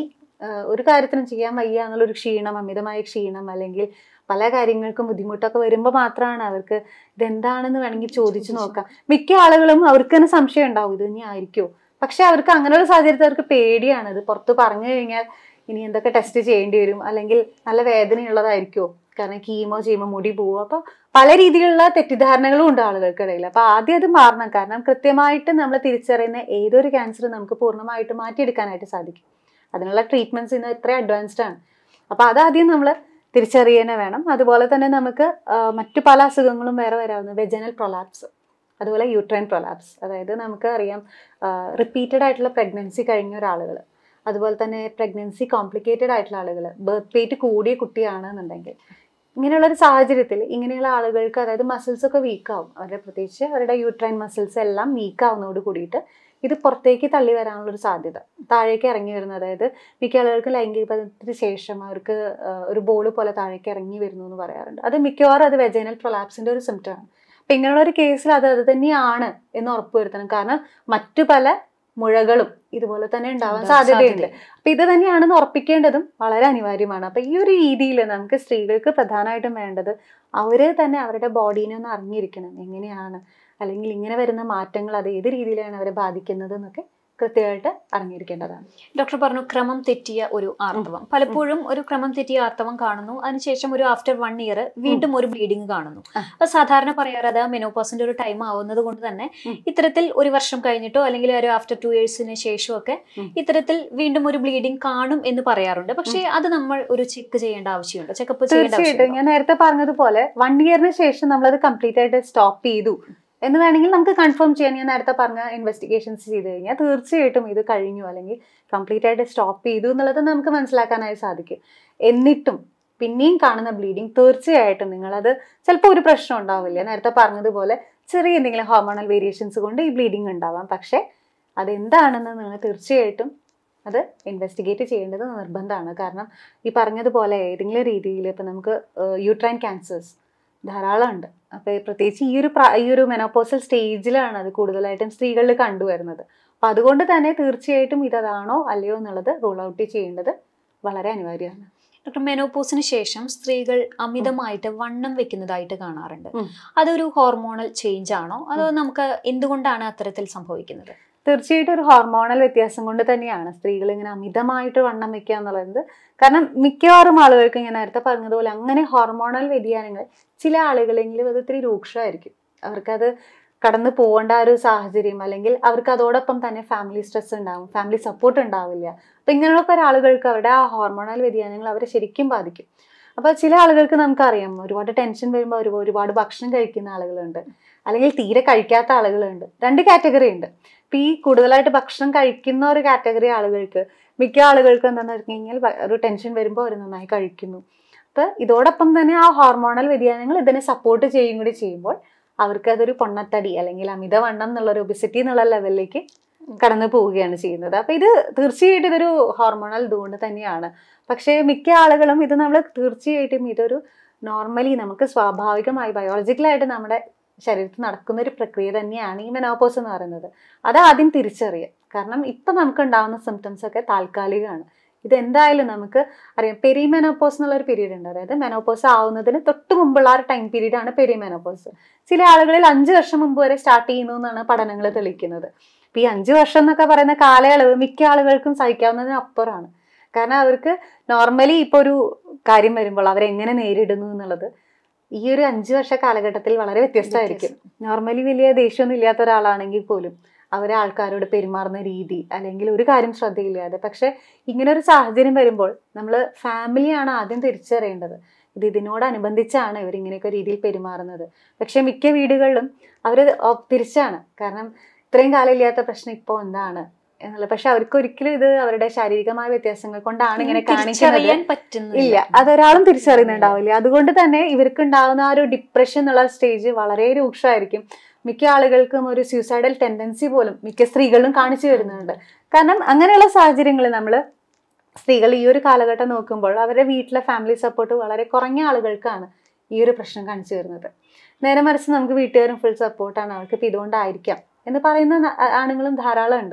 ആഹ് ഒരു കാര്യത്തിനും ചെയ്യാൻ വയ്യ എന്നുള്ളൊരു ക്ഷീണം അമിതമായ ക്ഷീണം അല്ലെങ്കിൽ പല കാര്യങ്ങൾക്കും ബുദ്ധിമുട്ടൊക്കെ വരുമ്പോൾ മാത്രമാണ് അവർക്ക് ഇതെന്താണെന്ന് വേണമെങ്കിൽ ചോദിച്ചു ചോദിച്ചു. നോക്കാം മിക്ക ആളുകളും അവർക്ക് തന്നെ സംശയം ഉണ്ടാവും ഇത് ഇനി ആയിരിക്കുമോ പക്ഷെ അവർക്ക് അങ്ങനെയുള്ള സാഹചര്യത്തിൽ അവർക്ക് പേടിയാണ് ഇത് പുറത്ത് പറഞ്ഞു കഴിഞ്ഞാൽ ഇനി എന്തൊക്കെ ടെസ്റ്റ് ചെയ്യേണ്ടി വരും അല്ലെങ്കിൽ നല്ല വേദനയുള്ളതായിരിക്കുമോ കാരണം കീമോ ചെയ്യുമ്പോൾ മുടി പോവും അപ്പോൾ പല രീതിയിലുള്ള തെറ്റിദ്ധാരണകളും ഉണ്ട് ആളുകൾക്കിടയിൽ അപ്പോൾ ആദ്യം അത് മാറണം കാരണം കൃത്യമായിട്ട് നമ്മൾ തിരിച്ചറിയുന്ന ഏതൊരു ക്യാൻസർ നമുക്ക് പൂർണ്ണമായിട്ട് മാറ്റിയെടുക്കാനായിട്ട് സാധിക്കും അതിനുള്ള ട്രീറ്റ്മെന്റ്സ് ഇന്ന് ഇത്ര അഡ്വാൻസ്ഡ് ആണ് അപ്പോൾ അതാദ്യം നമ്മൾ തിരിച്ചറിയാനേ വേണം അതുപോലെ തന്നെ നമുക്ക് ആ, മറ്റു പല അസുഖങ്ങളും വേറെ വരാവുന്ന വെജനൽ പ്രൊലാപ്സ് അതുപോലെ യൂട്രൈൻ പ്രൊലാപ്സ് അതായത് നമുക്ക് അറിയാം റിപ്പീറ്റഡ് ആയിട്ടുള്ള പ്രഗ്നൻസി കഴിഞ്ഞ ഒരാളുകൾ അതുപോലെ തന്നെ പ്രഗ്നൻസി കോംപ്ലിക്കേറ്റഡ് ആയിട്ടുള്ള ആളുകൾ ബർത്ത് വെയിറ്റ് കൂടിയ കുട്ടിയാണെന്നുണ്ടെങ്കിൽ ഇങ്ങനെയുള്ള ഒരു സാഹചര്യത്തിൽ ഇങ്ങനെയുള്ള ആളുകൾക്ക് അതായത് മസിൽസ് ഒക്കെ വീക്ക് ആവും അവരുടെ പ്രത്യേകിച്ച് അവരുടെ യൂട്രൈൻ മസിൽസ് എല്ലാം വീക്ക് ആവുന്നതോട് കൂടിയിട്ട് ഇത് പുറത്തേക്ക് തള്ളി വരാനുള്ള ഒരു സാധ്യത താഴേക്ക് ഇറങ്ങി വരുന്നത് അതായത് മിക്ക ആളുകൾക്ക് ലൈംഗിക ബന്ധത്തിന് ശേഷം അവർക്ക് ആ, ഒരു ബോൾ പോലെ താഴേക്ക് ഇറങ്ങി വരുന്നു എന്ന് പറയാറുണ്ട് അത് മിക്കവാറും അത് വെജൈനൽ പ്രൊലാപ്സിന്റെ ഒരു സിംറ്റം ആണ് അപ്പൊ ഇങ്ങനെയുള്ള ഒരു കേസിൽ അത് അത് തന്നെയാണ് എന്ന് ഉറപ്പുവരുത്തണം കാരണം മറ്റു പല മുഴകളും ഇതുപോലെ തന്നെ ഉണ്ടാവാൻ ഉണ്ടാവാൻ സാധ്യതയുണ്ട് സാധ്യത. അപ്പൊ ഇത് തന്നെയാണെന്ന് ഉറപ്പിക്കേണ്ടതും വളരെ അനിവാര്യമാണ് അപ്പൊ ഈ ഒരു രീതിയിൽ നമുക്ക് സ്ത്രീകൾക്ക് പ്രധാനമായിട്ടും വേണ്ടത് അവര് തന്നെ അവരുടെ ബോഡീനെ ഒന്ന് അറിഞ്ഞിരിക്കണം എങ്ങനെയാണ് അല്ലെങ്കിൽ ഇങ്ങനെ വരുന്ന മാറ്റങ്ങൾ അത് ഏത് രീതിയിലാണ് അവരെ ബാധിക്കുന്നത് എന്നൊക്കെ കൃത്യമായിട്ട് അറിഞ്ഞിരിക്കേണ്ടതാണ് ഡോക്ടർ പറഞ്ഞു ക്രമം തെറ്റിയ ഒരു ആർത്തവം പലപ്പോഴും ഒരു ക്രമം തെറ്റിയ ആർത്തവം കാണുന്നു അതിനുശേഷം ഒരു ആഫ്റ്റർ വൺ ഇയർ വീണ്ടും ഒരു ബ്ലീഡിങ് കാണുന്നു ആ. അത് സാധാരണ പറയാറത് മെനോപോസിന്റെ ഒരു ടൈം ആവുന്നത് കൊണ്ട് തന്നെ ഉം. ഇത്തരത്തിൽ ഒരു വർഷം കഴിഞ്ഞിട്ടോ അല്ലെങ്കിൽ ഒരു ആഫ്റ്റർ ടു ഇയേഴ്സിന് ശേഷമോ ഒക്കെ ഉം. ഇത്തരത്തിൽ വീണ്ടും ഒരു ബ്ലീഡിങ് കാണും എന്ന് പറയാറുണ്ട് പക്ഷേ അത് നമ്മൾ ഒരു ചെക്ക് ചെയ്യേണ്ട ആവശ്യമുണ്ട് ചെക്കപ്പ് ചെയ്യേണ്ട തീർച്ചയായിട്ടും ആവശ്യമുണ്ടോ ഞാൻ നേരത്തെ പറഞ്ഞതുപോലെ വൺ ഇയറിന് ശേഷം നമ്മളത് കംപ്ലീറ്റ് ആയിട്ട് സ്റ്റോപ്പ് ചെയ്തു എന്ന് വേണമെങ്കിൽ നമുക്ക് കൺഫേം ചെയ്യാൻ ഞാൻ നേരത്തെ പറഞ്ഞ ഇൻവെസ്റ്റിഗേഷൻസ് ചെയ്ത് കഴിഞ്ഞാൽ തീർച്ചയായിട്ടും ഇത് കഴിഞ്ഞു അല്ലെങ്കിൽ കംപ്ലീറ്റ് ആയിട്ട് സ്റ്റോപ്പ് ചെയ്തു എന്നുള്ളത് നമുക്ക് മനസ്സിലാക്കാനായി സാധിക്കും എന്നിട്ടും പിന്നെയും കാണുന്ന ബ്ലീഡിങ് തീർച്ചയായിട്ടും നിങ്ങളത് ചിലപ്പോൾ ഒരു പ്രശ്നം ഉണ്ടാവില്ല നേരത്തെ പറഞ്ഞതുപോലെ ചെറിയ എന്തെങ്കിലും ഹോർമോണൽ വേരിയേഷൻസ് കൊണ്ട് ഈ ബ്ലീഡിങ് ഉണ്ടാവാം പക്ഷേ അതെന്താണെന്ന് നിങ്ങൾ തീർച്ചയായിട്ടും അത് ഇൻവെസ്റ്റിഗേറ്റ് ചെയ്യേണ്ടത് നിർബന്ധമാണ് കാരണം ഈ പറഞ്ഞതുപോലെ ഏതെങ്കിലും രീതിയിൽ ഇപ്പം നമുക്ക് യൂട്രൈൻ ക്യാൻസേഴ്സ് ധാരാളം ഉണ്ട് അപ്പോൾ പ്രത്യേകിച്ച് ഈ ഒരു പ്രാ- ഈ ഒരു മെനോപോസൽ സ്റ്റേജിലാണ് അത് കൂടുതലായിട്ടും സ്ത്രീകളിൽ കണ്ടുവരുന്നത് അപ്പം അതുകൊണ്ട് തന്നെ തീർച്ചയായിട്ടും ഇതതാണോ അല്ലയോ എന്നുള്ളത് റൂൾ ഔട്ട് ചെയ്യേണ്ടത് വളരെ അനിവാര്യമാണ് ഡോക്ടർ മെനോപോസിന് ശേഷം സ്ത്രീകൾ അമിതമായിട്ട് വണ്ണം വെക്കുന്നതായിട്ട് കാണാറുണ്ട് ഉം. അതൊരു ഹോർമോണൽ ചേഞ്ച് ആണോ അതോ നമുക്ക് എന്തുകൊണ്ടാണ് അത്തരത്തിൽ സംഭവിക്കുന്നത് തീർച്ചയായിട്ടും ഒരു ഹോർമോണൽ വ്യത്യാസം കൊണ്ട് തന്നെയാണ് സ്ത്രീകൾ ഇങ്ങനെ അമിതമായിട്ട് വണ്ണം വെക്കുക എന്നുള്ളത് കാരണം മിക്കവാറും ആളുകൾക്ക് ഞാൻ നേരത്തെ പറഞ്ഞതുപോലെ അങ്ങനെ ഹോർമോണൽ വ്യതിയാനങ്ങൾ ചില ആളുകളെങ്കിലും അത് ഇത്തിരി രൂക്ഷമായിരിക്കും അവർക്കത് കടന്നു പോകേണ്ട ആ ഒരു സാഹചര്യം അല്ലെങ്കിൽ അവർക്ക് അതോടൊപ്പം തന്നെ ഫാമിലി സ്ട്രെസ് ഉണ്ടാവും ഫാമിലി സപ്പോർട്ട് ഉണ്ടാവില്ല അപ്പൊ ഇങ്ങനെയുള്ള ആളുകൾക്ക് അവരുടെ ആ ഹോർമോണൽ വ്യതിയാനങ്ങൾ അവരെ ശരിക്കും ബാധിക്കും അപ്പൊ ചില ആളുകൾക്ക് നമുക്കറിയാം ഒരുപാട് ടെൻഷൻ വരുമ്പോൾ ഒരു ഒരുപാട് ഭക്ഷണം കഴിക്കുന്ന ആളുകളുണ്ട് അല്ലെങ്കിൽ തീരെ കഴിക്കാത്ത ആളുകളുണ്ട് രണ്ട് കാറ്റഗറി ഉണ്ട് ഇപ്പൊ ഈ കൂടുതലായിട്ട് ഭക്ഷണം കഴിക്കുന്ന ഒരു കാറ്റഗറി ആളുകൾക്ക് മിക്ക ആളുകൾക്കും എന്താണെന്ന് പറഞ്ഞു കഴിഞ്ഞാൽ ഭ- ഒരു ടെൻഷൻ വരുമ്പോൾ അവർ നന്നായി കഴിക്കുന്നു അപ്പൊ ഇതോടൊപ്പം തന്നെ ആ ഹോർമോണൽ വ്യതിയാനങ്ങൾ ഇതിനെ സപ്പോർട്ട് ചെയ്യും കൂടി ചെയ്യുമ്പോൾ അവർക്ക് അതൊരു പൊണ്ണത്തടി അല്ലെങ്കിൽ അമിതവണ്ണം എന്നുള്ള ഒരു ഒബിസിറ്റി എന്നുള്ള ലെവലിലേക്ക് കടന്നു പോവുകയാണ് ചെയ്യുന്നത് അപ്പൊ ഇത് തീർച്ചയായിട്ടും ഇതൊരു ഹോർമോണൽ ഇതുകൊണ്ട് തന്നെയാണ് പക്ഷേ മിക്ക ആളുകളും ഇത് നമ്മൾ തീർച്ചയായിട്ടും ഇതൊരു നോർമലി നമുക്ക് സ്വാഭാവികമായി ബയോളജിക്കലായിട്ട് നമ്മുടെ ശരീരത്തിൽ നടക്കുന്ന ഒരു പ്രക്രിയ തന്നെയാണ് ഈ മെനോപോസ് എന്ന് പറയുന്നത് അത് ആദ്യം തിരിച്ചറിയുക കാരണം ഇപ്പം നമുക്ക് ഉണ്ടാകുന്ന സിംറ്റംസ് ഒക്കെ താൽക്കാലികമാണ് ഇതെന്തായാലും നമുക്ക് അറിയാം പെരിമെനോപ്പോസ് എന്നുള്ള ഒരു പീരീഡ് ഉണ്ട് അതായത് മെനോപ്പോസ് ആവുന്നതിന് തൊട്ട് മുമ്പുള്ള ആ ഒരു ടൈം പീരീഡ് ആണ് പെരിമെനോപ്പോസ് ചില ആളുകളിൽ അഞ്ച് വർഷം മുമ്പ് വരെ സ്റ്റാർട്ട് ചെയ്യുന്നു എന്നാണ് പഠനങ്ങൾ തെളിയിക്കുന്നത് അപ്പൊ ഈ അഞ്ച് വർഷം എന്നൊക്കെ പറയുന്ന കാലയളവ് മിക്ക ആളുകൾക്കും സഹിക്കാവുന്നതിന് അപ്പുറമാണ് കാരണം അവർക്ക് നോർമലി ഇപ്പോൾ ഒരു കാര്യം വരുമ്പോൾ അവരെങ്ങനെ നേരിടുന്നു എന്നുള്ളത് ഈ ഒരു അഞ്ച് വർഷ കാലഘട്ടത്തിൽ വളരെ വ്യത്യസ്തമായിരിക്കും നോർമലി വലിയ ദേഷ്യമൊന്നും ഇല്ലാത്ത ഒരാളാണെങ്കിൽ പോലും അവരെ ആൾക്കാരോട് പെരുമാറുന്ന രീതി അല്ലെങ്കിൽ ഒരു കാര്യം ശ്രദ്ധയില്ലാതെ പക്ഷെ ഇങ്ങനെ ഒരു സാഹചര്യം വരുമ്പോൾ നമ്മൾ ഫാമിലിയാണ് ആദ്യം തിരിച്ചറിയേണ്ടത് ഇത് ഇതിനോടനുബന്ധിച്ചാണ് ഇവർ ഇങ്ങനെയൊക്കെ രീതിയിൽ പെരുമാറുന്നത് പക്ഷെ മിക്ക വീടുകളിലും അവർ തിരിച്ചാണ് കാരണം ഇത്രയും കാലം ഇല്ലാത്ത പ്രശ്നം ഇപ്പോൾ എന്താണ് എന്നുള്ളത് പക്ഷെ അവർക്ക് ഒരിക്കലും ഇത് അവരുടെ ശാരീരികമായ വ്യത്യാസങ്ങൾ കൊണ്ടാണ് ഇങ്ങനെ കാണിക്കുന്നത് തിരിച്ചറിയാൻ പറ്റുന്നില്ല ഇല്ല അതൊരാളും തിരിച്ചറിയുന്നുണ്ടാവില്ല അതുകൊണ്ട് തന്നെ ഇവർക്ക് ഉണ്ടാവുന്ന ആ ഒരു ഡിപ്രഷൻ എന്നുള്ള സ്റ്റേജ് വളരെ രൂക്ഷമായിരിക്കും മിക്ക ആളുകൾക്കും ഒരു സ്യൂസൈഡൽ ടെൻഡൻസി പോലും മിക്ക സ്ത്രീകളിലും കാണിച്ചു വരുന്നുണ്ട് കാരണം അങ്ങനെയുള്ള സാഹചര്യങ്ങളിൽ നമ്മൾ സ്ത്രീകൾ ഈ ഒരു കാലഘട്ടം നോക്കുമ്പോൾ അവരുടെ വീട്ടിലെ ഫാമിലി സപ്പോർട്ട് വളരെ കുറഞ്ഞ ആളുകൾക്കാണ് ഈ ഒരു പ്രശ്നം കാണിച്ചു വരുന്നത് നേരെ മറിച്ച് നമുക്ക് വീട്ടുകാരും ഫുൾ സപ്പോർട്ടാണ് അവർക്ക് ഇപ്പം ഇതുകൊണ്ടായിരിക്കാം എന്ന് പറയുന്ന ന- ആണുങ്ങളും ധാരാളം ഉണ്ട്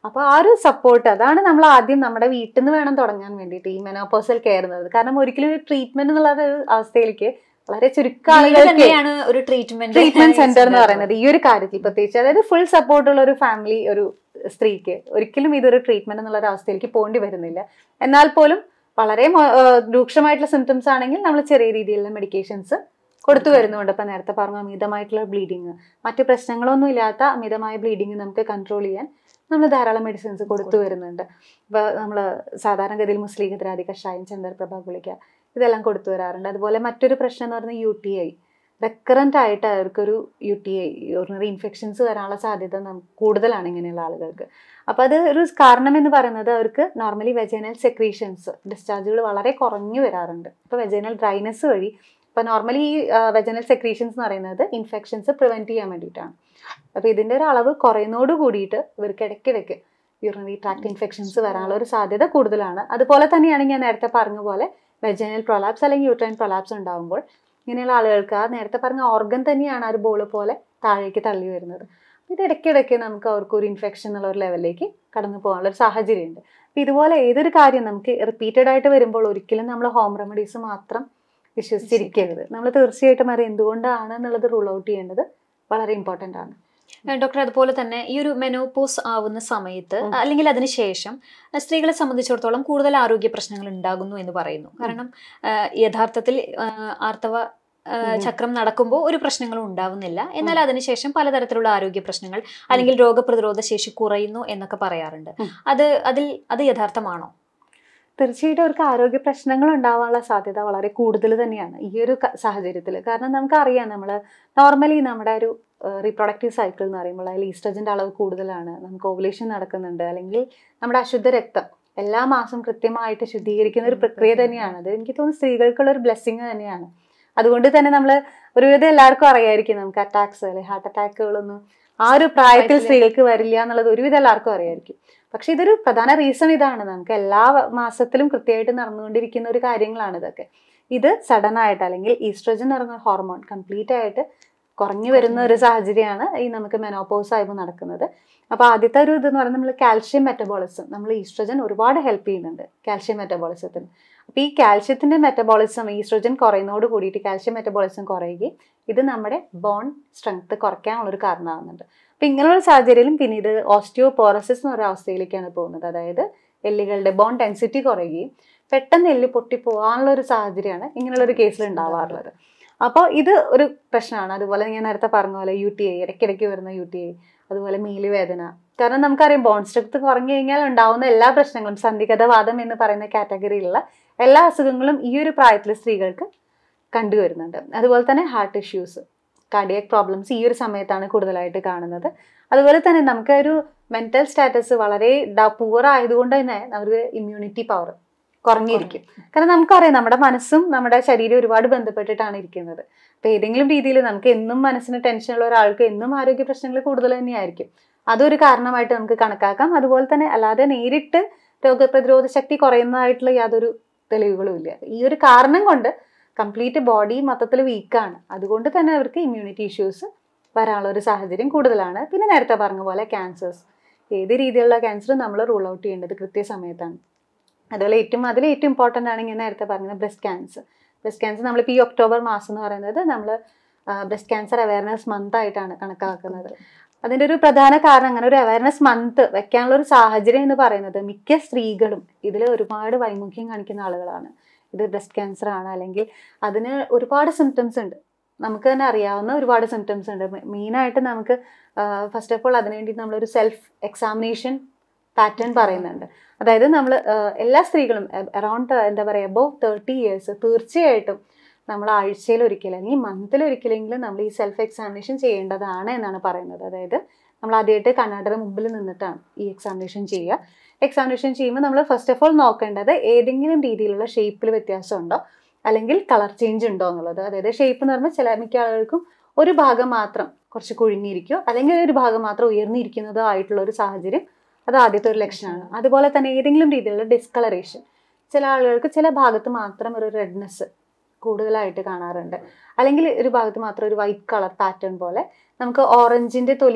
അപ്പോൾ ആ ഒരു സപ്പോർട്ട് അതാണ് നമ്മൾ ആദ്യം നമ്മുടെ വീട്ടിൽ നിന്ന് വേണം തുടങ്ങാൻ വേണ്ടിയിട്ട് ഈ മെനോപോസൽ കെയർ എന്നത് കാരണം ഒരിക്കലും ഒരു ട്രീറ്റ്മെന്റ് എന്നുള്ള ഒരു അവസ്ഥയിലേക്ക് വളരെ ചുരുക്കം വീട് ആളുകൾക്ക് തന്നെയാണ് ഒരു ട്രീറ്റ്മെന്റ് ട്രീറ്റ്മെന്റ് സെന്റർ എന്ന് പറയുന്നത് ഈ ഒരു കാര്യത്തിൽ പ്രത്യേകിച്ച് അതായത് ഫുൾ സപ്പോർട്ട് ഉള്ള ഒരു ഫാമിലി ഒരു സ്ത്രീക്ക് ഒരിക്കലും ഇതൊരു ട്രീറ്റ്മെന്റ് എന്നുള്ള ഒരു അവസ്ഥയിലേക്ക് പോകേണ്ടി വരുന്നില്ല എന്നാൽ പോലും വളരെ മോ- ഏഹ് രൂക്ഷമായിട്ടുള്ള സിംറ്റംസ് ആണെങ്കിൽ നമ്മൾ ചെറിയ രീതിയിലുള്ള മെഡിക്കേഷൻസ് കൊടുത്തു Okay. വരുന്നുണ്ട് ഇപ്പൊ നേരത്തെ പറഞ്ഞ അമിതമായിട്ടുള്ള ബ്ലീഡിങ് മറ്റു പ്രശ്നങ്ങളൊന്നും ഇല്ലാത്ത അമിതമായ ബ്ലീഡിങ് നമുക്ക് കൺട്രോൾ ചെയ്യാൻ നമ്മൾ ധാരാളം മെഡിസിൻസ് കൊടുത്തു വരുന്നുണ്ട് ഇപ്പൊ നമ്മൾ സാധാരണഗതിയിൽ മുസ്ലിഗദ്രാതി കഷായം ചന്ദർപ്രഭ ഗുളിക ഇതെല്ലാം കൊടുത്തു വരാറുണ്ട് അതുപോലെ മറ്റൊരു പ്രശ്നം എന്ന് പറയുന്നത് യു ടി ഐ റെക്കറൻ്റ് ആയിട്ട് അവർക്കൊരു U T I urinary infections വരാനുള്ള സാധ്യത നമുക്ക് കൂടുതലാണ് ഇങ്ങനെയുള്ള ആളുകൾക്ക് അപ്പോൾ അത് ഒരു കാരണം എന്ന് പറയുന്നത് അവർക്ക് നോർമലി വെജൈനൽ സെക്രീഷൻസ് ഡിസ്ചാർജുകൾ വളരെ കുറഞ്ഞു വരാറുണ്ട് ഇപ്പോൾ വെജൈനൽ ഡ്രൈനസ് വഴി ഇപ്പോൾ നോർമലി ഈ വെജൈനൽ സെക്രീഷൻസ് എന്ന് പറയുന്നത് ഇൻഫെക്ഷൻസ് പ്രിവെൻറ്റ് ചെയ്യാൻ വേണ്ടിയിട്ടാണ് അപ്പോൾ ഇതിൻ്റെ ഒരു അളവ് കുറയുന്നതോട് കൂടിയിട്ട് ഇവർക്ക് ഇടയ്ക്കിടയ്ക്ക് യൂറിനറി ട്രാക്ട് ഇൻഫെക്ഷൻസ് വരാനുള്ള ഒരു സാധ്യത കൂടുതലാണ് അതുപോലെ തന്നെയാണ് ഞാൻ നേരത്തെ പറഞ്ഞ പോലെ വെജൈനൽ പ്രൊലാപ്സ് അല്ലെങ്കിൽ യൂട്രൈൻ പ്രൊലാപ്സ് ഉണ്ടാകുമ്പോൾ ഇങ്ങനെയുള്ള ആളുകൾക്ക് ആ നേരത്തെ പറഞ്ഞ ഓർഗൻ തന്നെയാണ് ആ ഒരു ബോൾ പോലെ താഴേക്ക് തള്ളി വരുന്നത് ഇത് ഇടയ്ക്കിടയ്ക്ക് നമുക്ക് അവർക്ക് ഒരു ഇൻഫെക്ഷൻ എന്നുള്ള ഒരു ലെവലിലേക്ക് കടന്നു പോകാനുള്ള ഒരു സാഹചര്യമുണ്ട് അപ്പം ഇതുപോലെ ഏതൊരു കാര്യം നമുക്ക് റിപ്പീറ്റഡ് ആയിട്ട് വരുമ്പോൾ ഒരിക്കലും നമ്മൾ ഹോം റെമഡീസ് മാത്രം വിശ്വസിച്ചിരിക്കരുത് നമ്മൾ തീർച്ചയായിട്ടും അത് എന്തുകൊണ്ടാണ് എന്നുള്ളത് റൂൾ ഔട്ട് ചെയ്യേണ്ടത് വളരെ ഇമ്പോർട്ടൻ്റ് ആണ് ഡോക്ടർ അതുപോലെ തന്നെ ഈ ഒരു മെനോപോസ് ആവുന്ന സമയത്ത് ഉം. അല്ലെങ്കിൽ അതിനുശേഷം അഹ് സ്ത്രീകളെ സംബന്ധിച്ചിടത്തോളം കൂടുതൽ ആരോഗ്യ പ്രശ്നങ്ങൾ ഉണ്ടാകുന്നു എന്ന് പറയുന്നു കാരണം ആഹ് യഥാർത്ഥത്തിൽ ആഹ് ആർത്തവ ആഹ് ഉം. ചക്രം നടക്കുമ്പോൾ ഒരു പ്രശ്നങ്ങളും ഉണ്ടാവുന്നില്ല എന്നാൽ അതിനുശേഷം പലതരത്തിലുള്ള ആരോഗ്യ പ്രശ്നങ്ങൾ അല്ലെങ്കിൽ രോഗപ്രതിരോധ ശേഷി കുറയുന്നു എന്നൊക്കെ പറയാറുണ്ട് ഉം. അത് അതിൽ അത് യഥാർത്ഥമാണോ തീർച്ചയായിട്ടും അവർക്ക് ആരോഗ്യ പ്രശ്നങ്ങൾ ഉണ്ടാവാനുള്ള സാധ്യത വളരെ കൂടുതൽ തന്നെയാണ് ഈ ഒരു സാഹചര്യത്തിൽ കാരണം നമുക്കറിയാം നമ്മൾ നോർമലി നമ്മുടെ ഒരു റീപ്രൊഡക്റ്റീവ് സൈക്കിൾ എന്ന് പറയുമ്പോൾ അതിൽ ഈസ്ട്രജൻ്റെ അളവ് കൂടുതലാണ് നമുക്ക് ഓവുലേഷൻ നടക്കുന്നുണ്ട് അല്ലെങ്കിൽ നമ്മുടെ അശുദ്ധ രക്തം എല്ലാ മാസം കൃത്യമായിട്ട് ശുദ്ധീകരിക്കുന്ന ഒരു പ്രക്രിയ തന്നെയാണ് അത് എനിക്ക് തോന്നുന്നു സ്ത്രീകൾക്കുള്ള ഒരു ബ്ലെസ്സിങ് തന്നെയാണ് അതുകൊണ്ട് തന്നെ നമ്മൾ ഒരുവിധം എല്ലാവർക്കും അറിയായിരിക്കും നമുക്ക് അറ്റാക്സ് അല്ലെങ്കിൽ ഹാർട്ട് അറ്റാക്കുകളൊന്നും ആ ഒരു പ്രായത്തിൽ പ്രായത്തില്. സ്ത്രീകൾക്ക് വരില്ല എന്നുള്ളത് ഒരുവിധം എല്ലാവർക്കും അറിയായിരിക്കും പക്ഷെ ഇതൊരു പ്രധാന റീസൺ ഇതാണ് നമുക്ക് എല്ലാ വ- മാസത്തിലും കൃത്യമായിട്ട് നടന്നുകൊണ്ടിരിക്കുന്ന ഒരു കാര്യങ്ങളാണ് ഇതൊക്കെ ഇത് സഡൻ ആയിട്ട് അല്ലെങ്കിൽ ഈസ്ട്രജൻ ഇറങ്ങുന്ന ഹോർമോൺ കംപ്ലീറ്റ് ആയിട്ട് കുറഞ്ഞു വരുന്ന ഒരു സാഹചര്യമാണ് ഈ നമുക്ക് മെനോപോസ് ആയപ്പോൾ നടക്കുന്നത് അപ്പോൾ ആദ്യത്തെ ഒരു ഇതെന്ന് പറയുന്നത് നമ്മൾ കാൽഷ്യം മെറ്റബോളിസം നമ്മൾ ഈസ്ട്രജൻ ഒരുപാട് ഹെൽപ്പ് ചെയ്യുന്നുണ്ട് കാൽഷ്യം മെറ്റബോളിസത്തിന് അപ്പോൾ ഈ കാൽഷ്യത്തിന്റെ മെറ്റബോളിസം ഈസ്ട്രജൻ കുറയുന്നതോട് കൂടിയിട്ട് കാൽഷ്യം മെറ്റബോളിസം കുറയുകയും ഇത് നമ്മുടെ ബോൺ സ്ട്രെങ്ത് കുറയ്ക്കാനുള്ളൊരു കാരണമാകുന്നുണ്ട് അപ്പം ഇങ്ങനെയുള്ള സാഹചര്യത്തിലും പിന്നെ ഇത് ഓസ്റ്റിയോപോറസിസ് എന്ന ഒരു അവസ്ഥയിലേക്കാണ് പോകുന്നത് അതായത് എല്ലുകളുടെ ബോൺ ഡെൻസിറ്റി കുറയുകയും പെട്ടെന്ന് എല്ല് പൊട്ടിപ്പോകാനുള്ള ഒരു സാഹചര്യമാണ് ഇങ്ങനെയുള്ള ഒരു കേസിൽ ഉണ്ടാവാറുള്ളത് അപ്പോൾ ഇത് ഒരു പ്രശ്നമാണ് അതുപോലെ ഞാൻ നേരത്തെ പറഞ്ഞ പോലെ യു ടി ഐ ഇടയ്ക്കിടയ്ക്ക് വരുന്ന യു ടി ഐ അതുപോലെ മേല് വേദന കാരണം നമുക്കറിയാം ബോൺ സ്ട്രെങ്ത് കുറഞ്ഞു കഴിഞ്ഞാൽ ഉണ്ടാവുന്ന എല്ലാ പ്രശ്നങ്ങളും സന്ധിഗതവാദം എന്ന് പറയുന്ന കാറ്റഗറിയിലുള്ള എല്ലാ അസുഖങ്ങളും ഈ ഒരു പ്രായത്തിൽ സ്ത്രീകൾക്ക് കണ്ടുവരുന്നുണ്ട് അതുപോലെ തന്നെ ഹാർട്ട് ഇഷ്യൂസ് കാർഡിയക് പ്രോബ്ലംസ് ഈ ഒരു സമയത്താണ് കൂടുതലായിട്ട് കാണുന്നത് അതുപോലെ തന്നെ നമുക്ക് ഒരു മെന്റൽ സ്റ്റാറ്റസ് വളരെ പൂവർ ആയതുകൊണ്ട് തന്നെ നമുക്ക് ഇമ്മ്യൂണിറ്റി പവർ കുറഞ്ഞിരിക്കും കാരണം നമുക്കറിയാം നമ്മുടെ മനസ്സും നമ്മുടെ ശരീരവും ഒരുപാട് ബന്ധപ്പെട്ടിട്ടാണ് ഇരിക്കുന്നത് അപ്പൊ ഏതെങ്കിലും രീതിയിൽ നമുക്ക് എന്നും മനസ്സിന് ടെൻഷനുള്ള ഒരാൾക്ക് എന്നും ആരോഗ്യ പ്രശ്നങ്ങൾ കൂടുതൽ തന്നെയായിരിക്കും അതൊരു കാരണമായിട്ട് നമുക്ക് കണക്കാക്കാം അതുപോലെ തന്നെ അല്ലാതെ നേരിട്ട് രോഗപ്രതിരോധ ശക്തി കുറയുന്നതായിട്ടുള്ള യാതൊരു തെളിവുകളും ഇല്ല ഈ ഒരു കാരണം കൊണ്ട് കംപ്ലീറ്റ് ബോഡി മൊത്തത്തിൽ വീക്കാണ് അതുകൊണ്ട് തന്നെ അവർക്ക് ഇമ്മ്യൂണിറ്റി ഇഷ്യൂസ് വരാനുള്ള ഒരു സാഹചര്യം കൂടുതലാണ് പിന്നെ നേരത്തെ പറഞ്ഞ പോലെ ക്യാൻസേഴ്സ് ഏത് രീതിയിലുള്ള ക്യാൻസർ നമ്മൾ റൂൾ ഔട്ട് ചെയ്യേണ്ടത് കൃത്യസമയത്താണ് അതുപോലെ ഏറ്റവും അതിൽ ഏറ്റവും ഇമ്പോർട്ടൻ്റ് ആണ് ഞാൻ നേരത്തെ പറഞ്ഞത് ബ്രസ്റ്റ് ക്യാൻസർ ബ്രസ്റ്റ് ക്യാൻസർ നമ്മളിപ്പോൾ ഈ ഒക്ടോബർ മാസം എന്ന് പറയുന്നത് നമ്മൾ ബ്രസ്റ്റ് ക്യാൻസർ അവയർനെസ് മന്ത് ആയിട്ടാണ് കണക്കാക്കുന്നത് അതിൻ്റെ ഒരു പ്രധാന കാരണം അങ്ങനെ ഒരു അവയർനെസ് മന്ത് വെക്കാനുള്ള ഒരു സാഹചര്യം എന്ന് പറയുന്നത് മിക്ക സ്ത്രീകളും ഇതിൽ ഒരുപാട് വൈമുഖ്യം കാണിക്കുന്ന ആളുകളാണ് ഇത് ബ്രസ്റ്റ് ക്യാൻസർ ആണ് അല്ലെങ്കിൽ അതിന് ഒരുപാട് സിംറ്റംസ് ഉണ്ട് നമുക്ക് തന്നെ അറിയാവുന്ന ഒരുപാട് സിംറ്റംസ് ഉണ്ട് മെയിനായിട്ട് നമുക്ക് ഫസ്റ്റ് ഓഫ് ഓൾ അതിനുവേണ്ടി നമ്മളൊരു സെൽഫ് എക്സാമിനേഷൻ പാറ്റേൺ പറയുന്നുണ്ട് അതായത് നമ്മൾ എല്ലാ സ്ത്രീകളും അറൗണ്ട് എന്താ പറയുക അബോവ് തേർട്ടി ഇയേഴ്സ് തീർച്ചയായിട്ടും നമ്മൾ ആഴ്ചയിൽ ഒരിക്കലും അല്ലെങ്കിൽ മന്തിൽ ഒരിക്കലെങ്കിലും നമ്മൾ ഈ സെൽഫ് എക്സാമിനേഷൻ ചെയ്യേണ്ടതാണ് എന്നാണ് പറയുന്നത് അതായത് നമ്മൾ ആദ്യമായിട്ട് കണ്ണാടിയുടെ മുമ്പിൽ നിന്നിട്ടാണ് ഈ എക്സാമിനേഷൻ ചെയ്യുക എക്സാമിനേഷൻ ചെയ്യുമ്പോൾ നമ്മൾ ഫസ്റ്റ് ഓഫ് ഓൾ നോക്കേണ്ടത് ഏതെങ്കിലും രീതിയിലുള്ള ഷേപ്പിൽ വ്യത്യാസം ഉണ്ടോ അല്ലെങ്കിൽ കളർ ചേഞ്ച് ഉണ്ടോ എന്നുള്ളത് അതായത് ഷേപ്പ് എന്ന് പറയുമ്പോൾ ചില മിക്ക ആളുകൾക്കും ഒരു ഭാഗം മാത്രം കുറച്ച് കുഴിഞ്ഞിരിക്കുകയോ അല്ലെങ്കിൽ ഒരു ഭാഗം മാത്രം ഉയർന്നിരിക്കുന്നതോ ആയിട്ടുള്ള ഒരു സാഹചര്യം അത് ആദ്യത്തെ ഒരു ലക്ഷണമാണ് അതുപോലെ തന്നെ ഏതെങ്കിലും രീതിയിലുള്ള ഡിസ്കളറേഷൻ ചില ആളുകൾക്ക് ചില ഭാഗത്ത് മാത്രം ഒരു റെഡ്നെസ് കൂടുതലായിട്ട് കാണാറുണ്ട് അല്ലെങ്കിൽ ഒരു ഭാഗത്ത് മാത്രം ഒരു വൈറ്റ് കളർ പാറ്റേൺ പോലെ നമുക്ക് ഓറഞ്ചിന്റെ തൊലി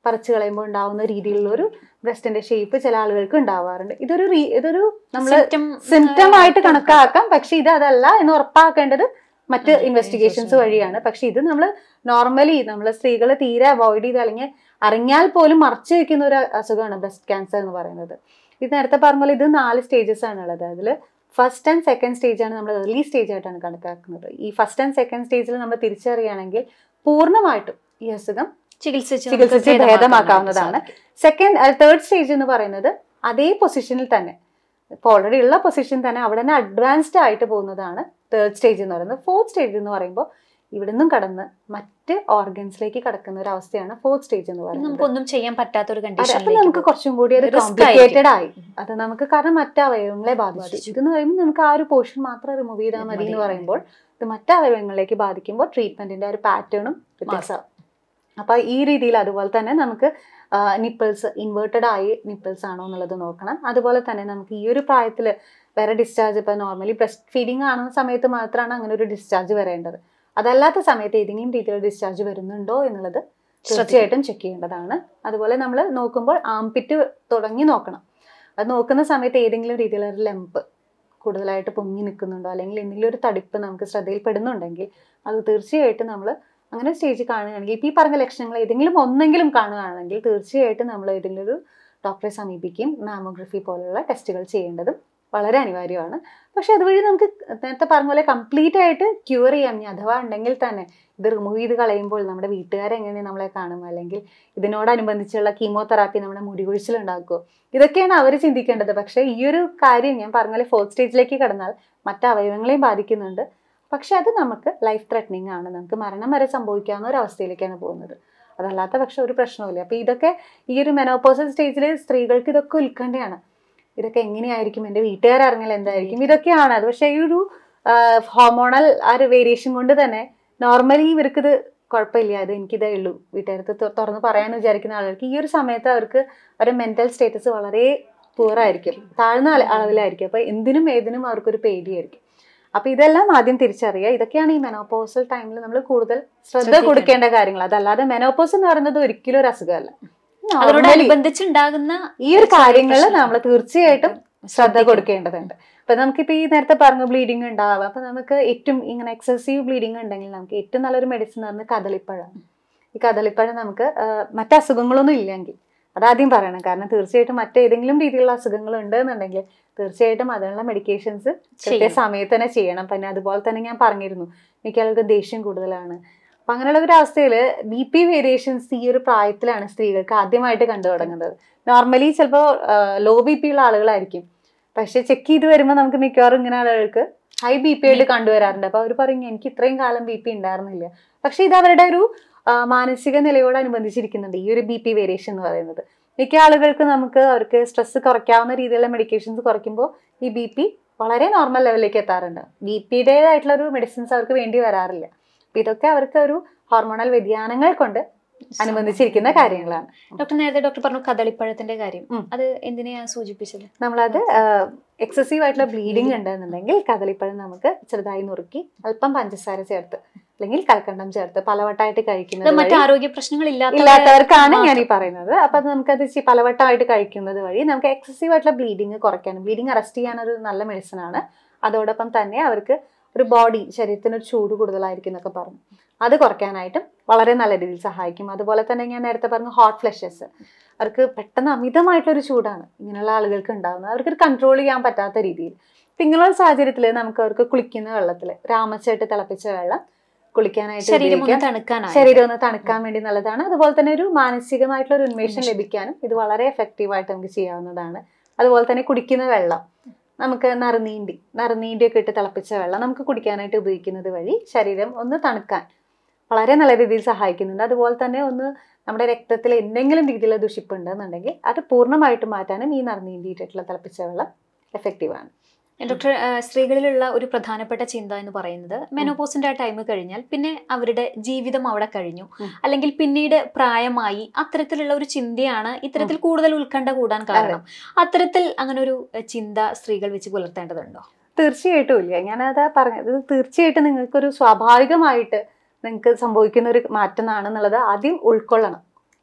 പറിച്ചു കളയുമ്പോൾ ഉണ്ടാവുന്ന രീതിയിലുള്ള ഒരു ബ്രസ്റ്റിന്റെ ഷേപ്പ് ചില ആളുകൾക്ക് ഉണ്ടാവാറുണ്ട് ഇതൊരു re- ഇതൊരു നമ്മൾ Symptom, സിംറ്റം ആ, ആയിട്ട് കണക്കാക്കാം പക്ഷെ ഇത് അതല്ല എന്ന് ഉറപ്പാക്കേണ്ടത് മറ്റ് അതെ, ഇൻവെസ്റ്റിഗേഷൻസ് investigation. വഴിയാണ് പക്ഷെ ഇത് നമ്മൾ നോർമലി നമ്മൾ സ്ത്രീകൾ തീരെ അവോയ്ഡ് ചെയ്ത് അല്ലെങ്കിൽ അറിഞ്ഞാൽ പോലും മറച്ചു വെക്കുന്ന ഒരു അസുഖമാണ് ബ്രസ്റ്റ് ക്യാൻസർ എന്ന് പറയുന്നത് ഇത് നേരത്തെ പറഞ്ഞ പോലെ ഇത് നാല് സ്റ്റേജസ് ആണ് ഉള്ളത് അതിൽ ഫസ്റ്റ് ആൻഡ് സെക്കൻഡ് സ്റ്റേജ് ആണ് നമ്മൾ ഏർലി സ്റ്റേജ് ആയിട്ടാണ് കണക്കാക്കുന്നത് ഈ ഫസ്റ്റ് ആൻഡ് സെക്കൻഡ് സ്റ്റേജിൽ നമ്മൾ തിരിച്ചറിയുകയാണെങ്കിൽ പൂർണ്ണമായിട്ടും ഈ അസുഖം ചികിത്സിച്ച് ചികിത്സിച്ച് നമുക്ക് ഭേദമാക്കാവുന്നതാണ്. സാധിക്കും. സെക്കൻഡ് തേർഡ് സ്റ്റേജ് എന്ന് പറയുന്നത് അതേ പൊസിഷനിൽ തന്നെ ഇപ്പോൾ ഓൾറെഡി ഉള്ള പൊസിഷൻ തന്നെ അവിടെ തന്നെ അഡ്വാൻസ്ഡ് ആയിട്ട് പോകുന്നതാണ് തേർഡ് സ്റ്റേജ് എന്ന് പറയുന്നത് ഫോർത്ത് സ്റ്റേജ് എന്ന് പറയുമ്പോൾ ഇവിടെ നിന്നും കടന്ന് മറ്റ് ഓർഗൻസിലേക്ക് കടക്കുന്ന ഒരു അവസ്ഥയാണ് ഫോർത്ത് സ്റ്റേജ് എന്ന് പറയുന്നത് നമുക്കൊന്നും ചെയ്യാൻ പറ്റാത്ത ഒരു അതെ, അപ്പൊ കണ്ടീഷനിലേക്ക് നമുക്ക് കുറച്ചും കൂടി അത് Risk കോംപ്ലിക്കേറ്റഡ് ആയി അത് നമുക്ക് കാരണം മറ്റ് അവയവങ്ങളെ ബാധിച്ചു ബാധിച്ചു. ഇതെന്ന് പറയുമ്പോൾ നമുക്ക് ആ ഒരു പോർഷൻ മാത്രം റിമൂവ് ചെയ്താൽ മതി എന്ന് മതി. പറയുമ്പോൾ ഇത് മറ്റ് അവയവങ്ങളിലേക്ക് ബാധിക്കുമ്പോൾ ട്രീറ്റ്മെന്റിന്റെ ആ ഒരു പാറ്റേണും വ്യത്യാസമാവും അപ്പൊ ഈ രീതിയിൽ അതുപോലെ തന്നെ നമുക്ക് നിപ്പിൾസ് ഇൻവേർട്ടഡ് ആയി നിപ്പിൾസ് ആണോ എന്നുള്ളത് നോക്കണം അതുപോലെ തന്നെ നമുക്ക് ഈ ഒരു പ്രായത്തിൽ വേറെ ഡിസ്ചാർജ് ഇപ്പൊ നോർമലി ബ്രസ്റ്റ് ഫീഡിങ് ആണെന്ന സമയത്ത് മാത്രമാണ് അങ്ങനെ ഒരു ഡിസ്ചാർജ് വരേണ്ടത് അതല്ലാത്ത സമയത്ത് ഏതെങ്കിലും രീതിയിലുള്ള ഡിസ്ചാർജ് വരുന്നുണ്ടോ എന്നുള്ളത് തീർച്ചയായിട്ടും ചെക്ക് ചെയ്യേണ്ടതാണ് അതുപോലെ നമ്മൾ നോക്കുമ്പോൾ ആംപിറ്റ് തുടങ്ങി നോക്കണം അത് നോക്കുന്ന സമയത്ത് ഏതെങ്കിലും രീതിയിലുള്ള ഒരു ലെമ്പ് കൂടുതലായിട്ട് പൊങ്ങി നിൽക്കുന്നുണ്ടോ അല്ലെങ്കിൽ എന്തെങ്കിലും ഒരു തടിപ്പ് നമുക്ക് ശ്രദ്ധയിൽപ്പെടുന്നുണ്ടെങ്കിൽ അത് തീർച്ചയായിട്ടും നമ്മൾ അങ്ങനെ സ്റ്റേജ് കാണുകയാണെങ്കിൽ ഇപ്പം ഈ പറഞ്ഞ ലക്ഷണങ്ങൾ ഏതെങ്കിലും ഒന്നെങ്കിലും കാണുകയാണെങ്കിൽ തീർച്ചയായിട്ടും നമ്മൾ ഏതെങ്കിലും ഒരു ഡോക്ടറെ സമീപിക്കുകയും മാമോഗ്രഫി പോലുള്ള ടെസ്റ്റുകൾ ചെയ്യേണ്ടതും വളരെ അനിവാര്യമാണ് പക്ഷെ അതുവഴി നമുക്ക് നേരത്തെ പറഞ്ഞ പോലെ കംപ്ലീറ്റ് ആയിട്ട് ക്യൂർ ചെയ്യാം ഇനി അഥവാ ഉണ്ടെങ്കിൽ തന്നെ ഇത് റിമൂവ് ചെയ്ത് കളയുമ്പോൾ നമ്മുടെ വീട്ടുകാരെങ്ങനെ നമ്മളെ കാണും അല്ലെങ്കിൽ ഇതിനോടനുബന്ധിച്ചുള്ള കീമോതെറാപ്പി നമ്മുടെ മുടി കൊഴിച്ചിലുണ്ടാക്കുമോ ഇതൊക്കെയാണ് അവർ ചിന്തിക്കേണ്ടത് പക്ഷേ ഈ ഒരു കാര്യം ഞാൻ പറഞ്ഞ പോലെ ഫോർത്ത് സ്റ്റേജിലേക്ക് കടന്നാൽ മറ്റ് അവയവങ്ങളെയും ബാധിക്കുന്നുണ്ട് പക്ഷെ അത് നമുക്ക് ലൈഫ് ത്രെറ്റനിങ് ആണ് നമുക്ക് മരണം വരെ സംഭവിക്കാവുന്ന ഒരു അവസ്ഥയിലേക്കാണ് പോകുന്നത് അതല്ലാത്ത പക്ഷെ ഒരു പ്രശ്നവുമില്ല അപ്പോൾ ഇതൊക്കെ ഈ ഒരു മെനോപോസൽ സ്റ്റേജിൽ സ്ത്രീകൾക്ക് ഇതൊക്കെ ഉത്കണ്ഠയാണ് ഇതൊക്കെ എങ്ങനെയായിരിക്കും എൻ്റെ വീട്ടുകാരറിഞ്ഞാൽ എന്തായിരിക്കും ഇതൊക്കെയാണ് അത് പക്ഷേ ഈ ഒരു ഹോർമോണൽ ആ ഒരു വേരിയേഷൻ കൊണ്ട് തന്നെ നോർമലി ഇവർക്കിത് കുഴപ്പമില്ല അത് എനിക്കിതേ ഉള്ളൂ വീട്ടുകാരത്ത് തു- തുറന്ന് പറയാമെന്ന് വിചാരിക്കുന്ന ആളുകൾക്ക് ഈ ഒരു സമയത്ത് അവർക്ക് ഒരു മെന്റൽ സ്റ്റേറ്റസ് വളരെ പൂറായിരിക്കും താഴ്ന്ന അള- അളവിലായിരിക്കും അപ്പോൾ എന്തിനും ഏതിനും അവർക്കൊരു പേടിയായിരിക്കും അപ്പൊ ഇതെല്ലാം ആദ്യം തിരിച്ചറിയുക ഇതൊക്കെയാണ് ഈ മെനോപോസൽ ടൈമിൽ നമ്മൾ കൂടുതൽ ശ്രദ്ധ ശ്രദ്ധിക്കേണ്ടത്. കൊടുക്കേണ്ട കാര്യങ്ങൾ അതല്ലാതെ മെനോപോസ് എന്ന് പറയുന്നത് ഒരിക്കലും ഒരു അസുഖമല്ല Normally അതിനോടനുബന്ധിച്ചുണ്ടാകുന്ന ഈ ഒരു ചെറിയ കാര്യങ്ങൾ പ്രശ്നം. നമ്മൾ തീർച്ചയായിട്ടും ശ്രദ്ധ ശ്രദ്ധിക്കണം. കൊടുക്കേണ്ടതുണ്ട് അപ്പൊ നമുക്കിപ്പോ ഈ നേരത്തെ പറഞ്ഞു ബ്ലീഡിങ് ഉണ്ടാവാം അപ്പൊ നമുക്ക് ഏറ്റവും ഇങ്ങനെ എക്സസീവ് ബ്ലീഡിങ് ഉണ്ടെങ്കിൽ നമുക്ക് ഏറ്റവും നല്ലൊരു മെഡിസിൻ എന്ന് കദളിപ്പഴം ഈ കദളിപ്പഴം നമുക്ക് ആ, മറ്റ് അസുഖങ്ങളൊന്നും ഇല്ലെങ്കിൽ അതാദ്യം പറയണം കാരണം തീർച്ചയായിട്ടും മറ്റേതെങ്കിലും രീതിയിലുള്ള അസുഖങ്ങൾ ഉണ്ടെന്നുണ്ടെങ്കിൽ തീർച്ചയായിട്ടും അതിനുള്ള മെഡിക്കേഷൻസ് കൃത്യ ചെയ്യണം. സമയത്ത് തന്നെ ചെയ്യണം പിന്നെ അതുപോലെ തന്നെ ഞാൻ പറഞ്ഞിരുന്നു മിക്ക ആൾക്ക് ദേഷ്യം കൂടുതലാണ് അപ്പൊ അങ്ങനെയുള്ള ഒരു അവസ്ഥയിൽ ബി പി വേരിയേഷൻസ് ഈ ഒരു പ്രായത്തിലാണ് സ്ത്രീകൾക്ക് ആദ്യമായിട്ട് കണ്ടു തുടങ്ങുന്നത് നോർമലി ചിലപ്പോൾ ലോ ബി പി ഉള്ള ആളുകളായിരിക്കും പക്ഷെ ചെക്ക് ചെയ്ത് വരുമ്പോൾ നമുക്ക് മിക്കവാറും ഇങ്ങനെ ആളുകൾക്ക് ഹൈ ബി പി ആയിട്ട് കണ്ടുവരാറുണ്ട് അപ്പൊ അവർ പറയും എനിക്ക് ഇത്രയും കാലം ബി പി ഉണ്ടായിരുന്നില്ല പക്ഷെ ഇത് അവരുടെ ഒരു ആ, മാനസിക നിലയോടനുബന്ധിച്ചിരിക്കുന്നുണ്ട് ഈ ഒരു ബി പി വേരിയേഷൻ എന്ന് പറയുന്നത് മിക്ക ആളുകൾക്ക് നമുക്ക് അവർക്ക് സ്ട്രെസ് കുറയ്ക്കാവുന്ന രീതിയിലുള്ള മെഡിക്കേഷൻസ് കുറയ്ക്കുമ്പോൾ ഈ ബി പി വളരെ നോർമൽ ലെവലിലേക്ക് എത്താറുണ്ട് ബി പിയുടേതായിട്ടുള്ള ഒരു മെഡിസിൻസ് അവർക്ക് വേണ്ടി വരാറില്ല അപ്പൊ ഇതൊക്കെ അവർക്ക് ഒരു ഹോർമോണൽ വ്യതിയാനങ്ങൾ കൊണ്ട് അനുബന്ധിച്ചിരിക്കുന്ന കാര്യങ്ങളാണ് ഡോക്ടർ നേരത്തെ ഡോക്ടർ പറഞ്ഞു കദളിപ്പഴത്തിന്റെ കാര്യം ഉം. അത് എന്തിനെയാണ് സൂചിപ്പിച്ചത് നമ്മളത് എക്സസീവ് ആയിട്ടുള്ള ബ്ലീഡിങ് ഉണ്ടെന്നുണ്ടെങ്കിൽ കദളിപ്പഴം നമുക്ക് ചെറുതായി നുറുക്കി അല്പം പഞ്ചസാര ചേർത്ത് അല്ലെങ്കിൽ കൽക്കണ്ടം ചേർത്ത് പലവട്ടമായിട്ട് ഇത് കഴിക്കുന്നത് മറ്റു വഴി ആരോഗ്യ പ്രശ്നങ്ങൾ ഇല്ലാത്തവർക്കാണ് ഞാൻ ഈ മാത്രം. പറയുന്നത് അപ്പൊ അത് നമുക്കത് ഇച്ചിരി പലവട്ടമായിട്ട് കഴിക്കുന്നത് വഴി നമുക്ക് എക്സസീവ് ആയിട്ടുള്ള ബ്ലീഡിങ് കുറയ്ക്കാനും ബ്ലീഡിങ് അറസ്റ്റ് ചെയ്യാൻ ഒരു നല്ല മെഡിസിൻ ആണ് അതോടൊപ്പം തന്നെ അവർക്ക് ഒരു ബോഡി ശരീരത്തിന് ഒരു ചൂട് കൂടുതലായിരിക്കും എന്നൊക്കെ പറഞ്ഞു അത് കുറയ്ക്കാനായിട്ടും വളരെ നല്ല രീതിയിൽ സഹായിക്കും അതുപോലെ തന്നെ ഞാൻ നേരത്തെ പറഞ്ഞു ഹോട്ട് ഫ്ലഷസ് അവർക്ക് പെട്ടെന്ന് അമിതമായിട്ടൊരു ചൂടാണ് ഇങ്ങനെയുള്ള ആളുകൾക്ക് ഉണ്ടാകുന്നത് അവർക്ക് കൺട്രോൾ ചെയ്യാൻ പറ്റാത്ത രീതിയിൽ ഇപ്പൊ ഇങ്ങനെയുള്ള സാഹചര്യത്തിൽ നമുക്ക് അവർക്ക് കുളിക്കുന്ന വെള്ളത്തിൽ രാമച്ചേട്ട് തിളപ്പിച്ച വെള്ളം കുളിക്കാനായിട്ട് ശരീരം ഒന്ന് ഉപയോഗിക്കാം. തണുക്കാനാണ് ശരീരം ഒന്ന് തണുക്കാൻ വേണ്ടി നല്ലതാണ് അതുപോലെ തന്നെ ഒരു മാനസികമായിട്ടുള്ള ഒരു ഉന്മേഷം ലഭിക്കാനും ഇത് വളരെ എഫക്റ്റീവ് ആയിട്ട് നമുക്ക് ചെയ്യാവുന്നതാണ് അതുപോലെ തന്നെ കുടിക്കുന്ന വെള്ളം നമുക്ക് നറുനീണ്ടി നറുനീണ്ടിയൊക്കെ ഇട്ട് തിളപ്പിച്ച വെള്ളം നമുക്ക് കുടിക്കാനായിട്ട് ഉപയോഗിക്കുന്നത് വഴി ശരീരം ഒന്ന് തണുക്കാൻ വളരെ നല്ല രീതിയിൽ സഹായിക്കുന്നുണ്ട് അതുപോലെ തന്നെ ഒന്ന് നമ്മുടെ രക്തത്തിൽ എന്തെങ്കിലും രീതിയിലുള്ള ദുഷിപ്പ് ഉണ്ടെന്നുണ്ടെങ്കിൽ അത് പൂർണ്ണമായിട്ട് മാറ്റാനും ഈ നറുനീണ്ടിയിട്ടുള്ള തിളപ്പിച്ച വെള്ളം എഫക്റ്റീവാണ് ഡോക്ടർ ആ, സ്ത്രീകളിലുള്ള ഒരു പ്രധാനപ്പെട്ട ചിന്ത എന്ന് പറയുന്നത് മെനോപോസിന്റെ ആ ടൈം കഴിഞ്ഞാൽ പിന്നെ അവരുടെ ജീവിതം അവിടെ കഴിഞ്ഞു ഉം. അല്ലെങ്കിൽ പിന്നീട് പ്രായമായി അത്തരത്തിലുള്ള ഒരു ചിന്തയാണ് ഇത്തരത്തിൽ കൂടുതൽ ഉത്കണ്ഠ കൂടാൻ കാരണം അത്തരത്തിൽ അങ്ങനെ ഒരു എ, ചിന്ത സ്ത്രീകൾ വെച്ച് പുലർത്തേണ്ടതുണ്ടോ തീർച്ചയായിട്ടും ഇല്ല ഞാനതാ പറഞ്ഞത് ഇത് തീർച്ചയായിട്ടും നിങ്ങൾക്കൊരു സ്വാഭാവികമായിട്ട് നിങ്ങൾക്ക് സംഭവിക്കുന്ന ഒരു മാറ്റം ആണെന്നുള്ളത് ആദ്യം ഉൾക്കൊള്ളണം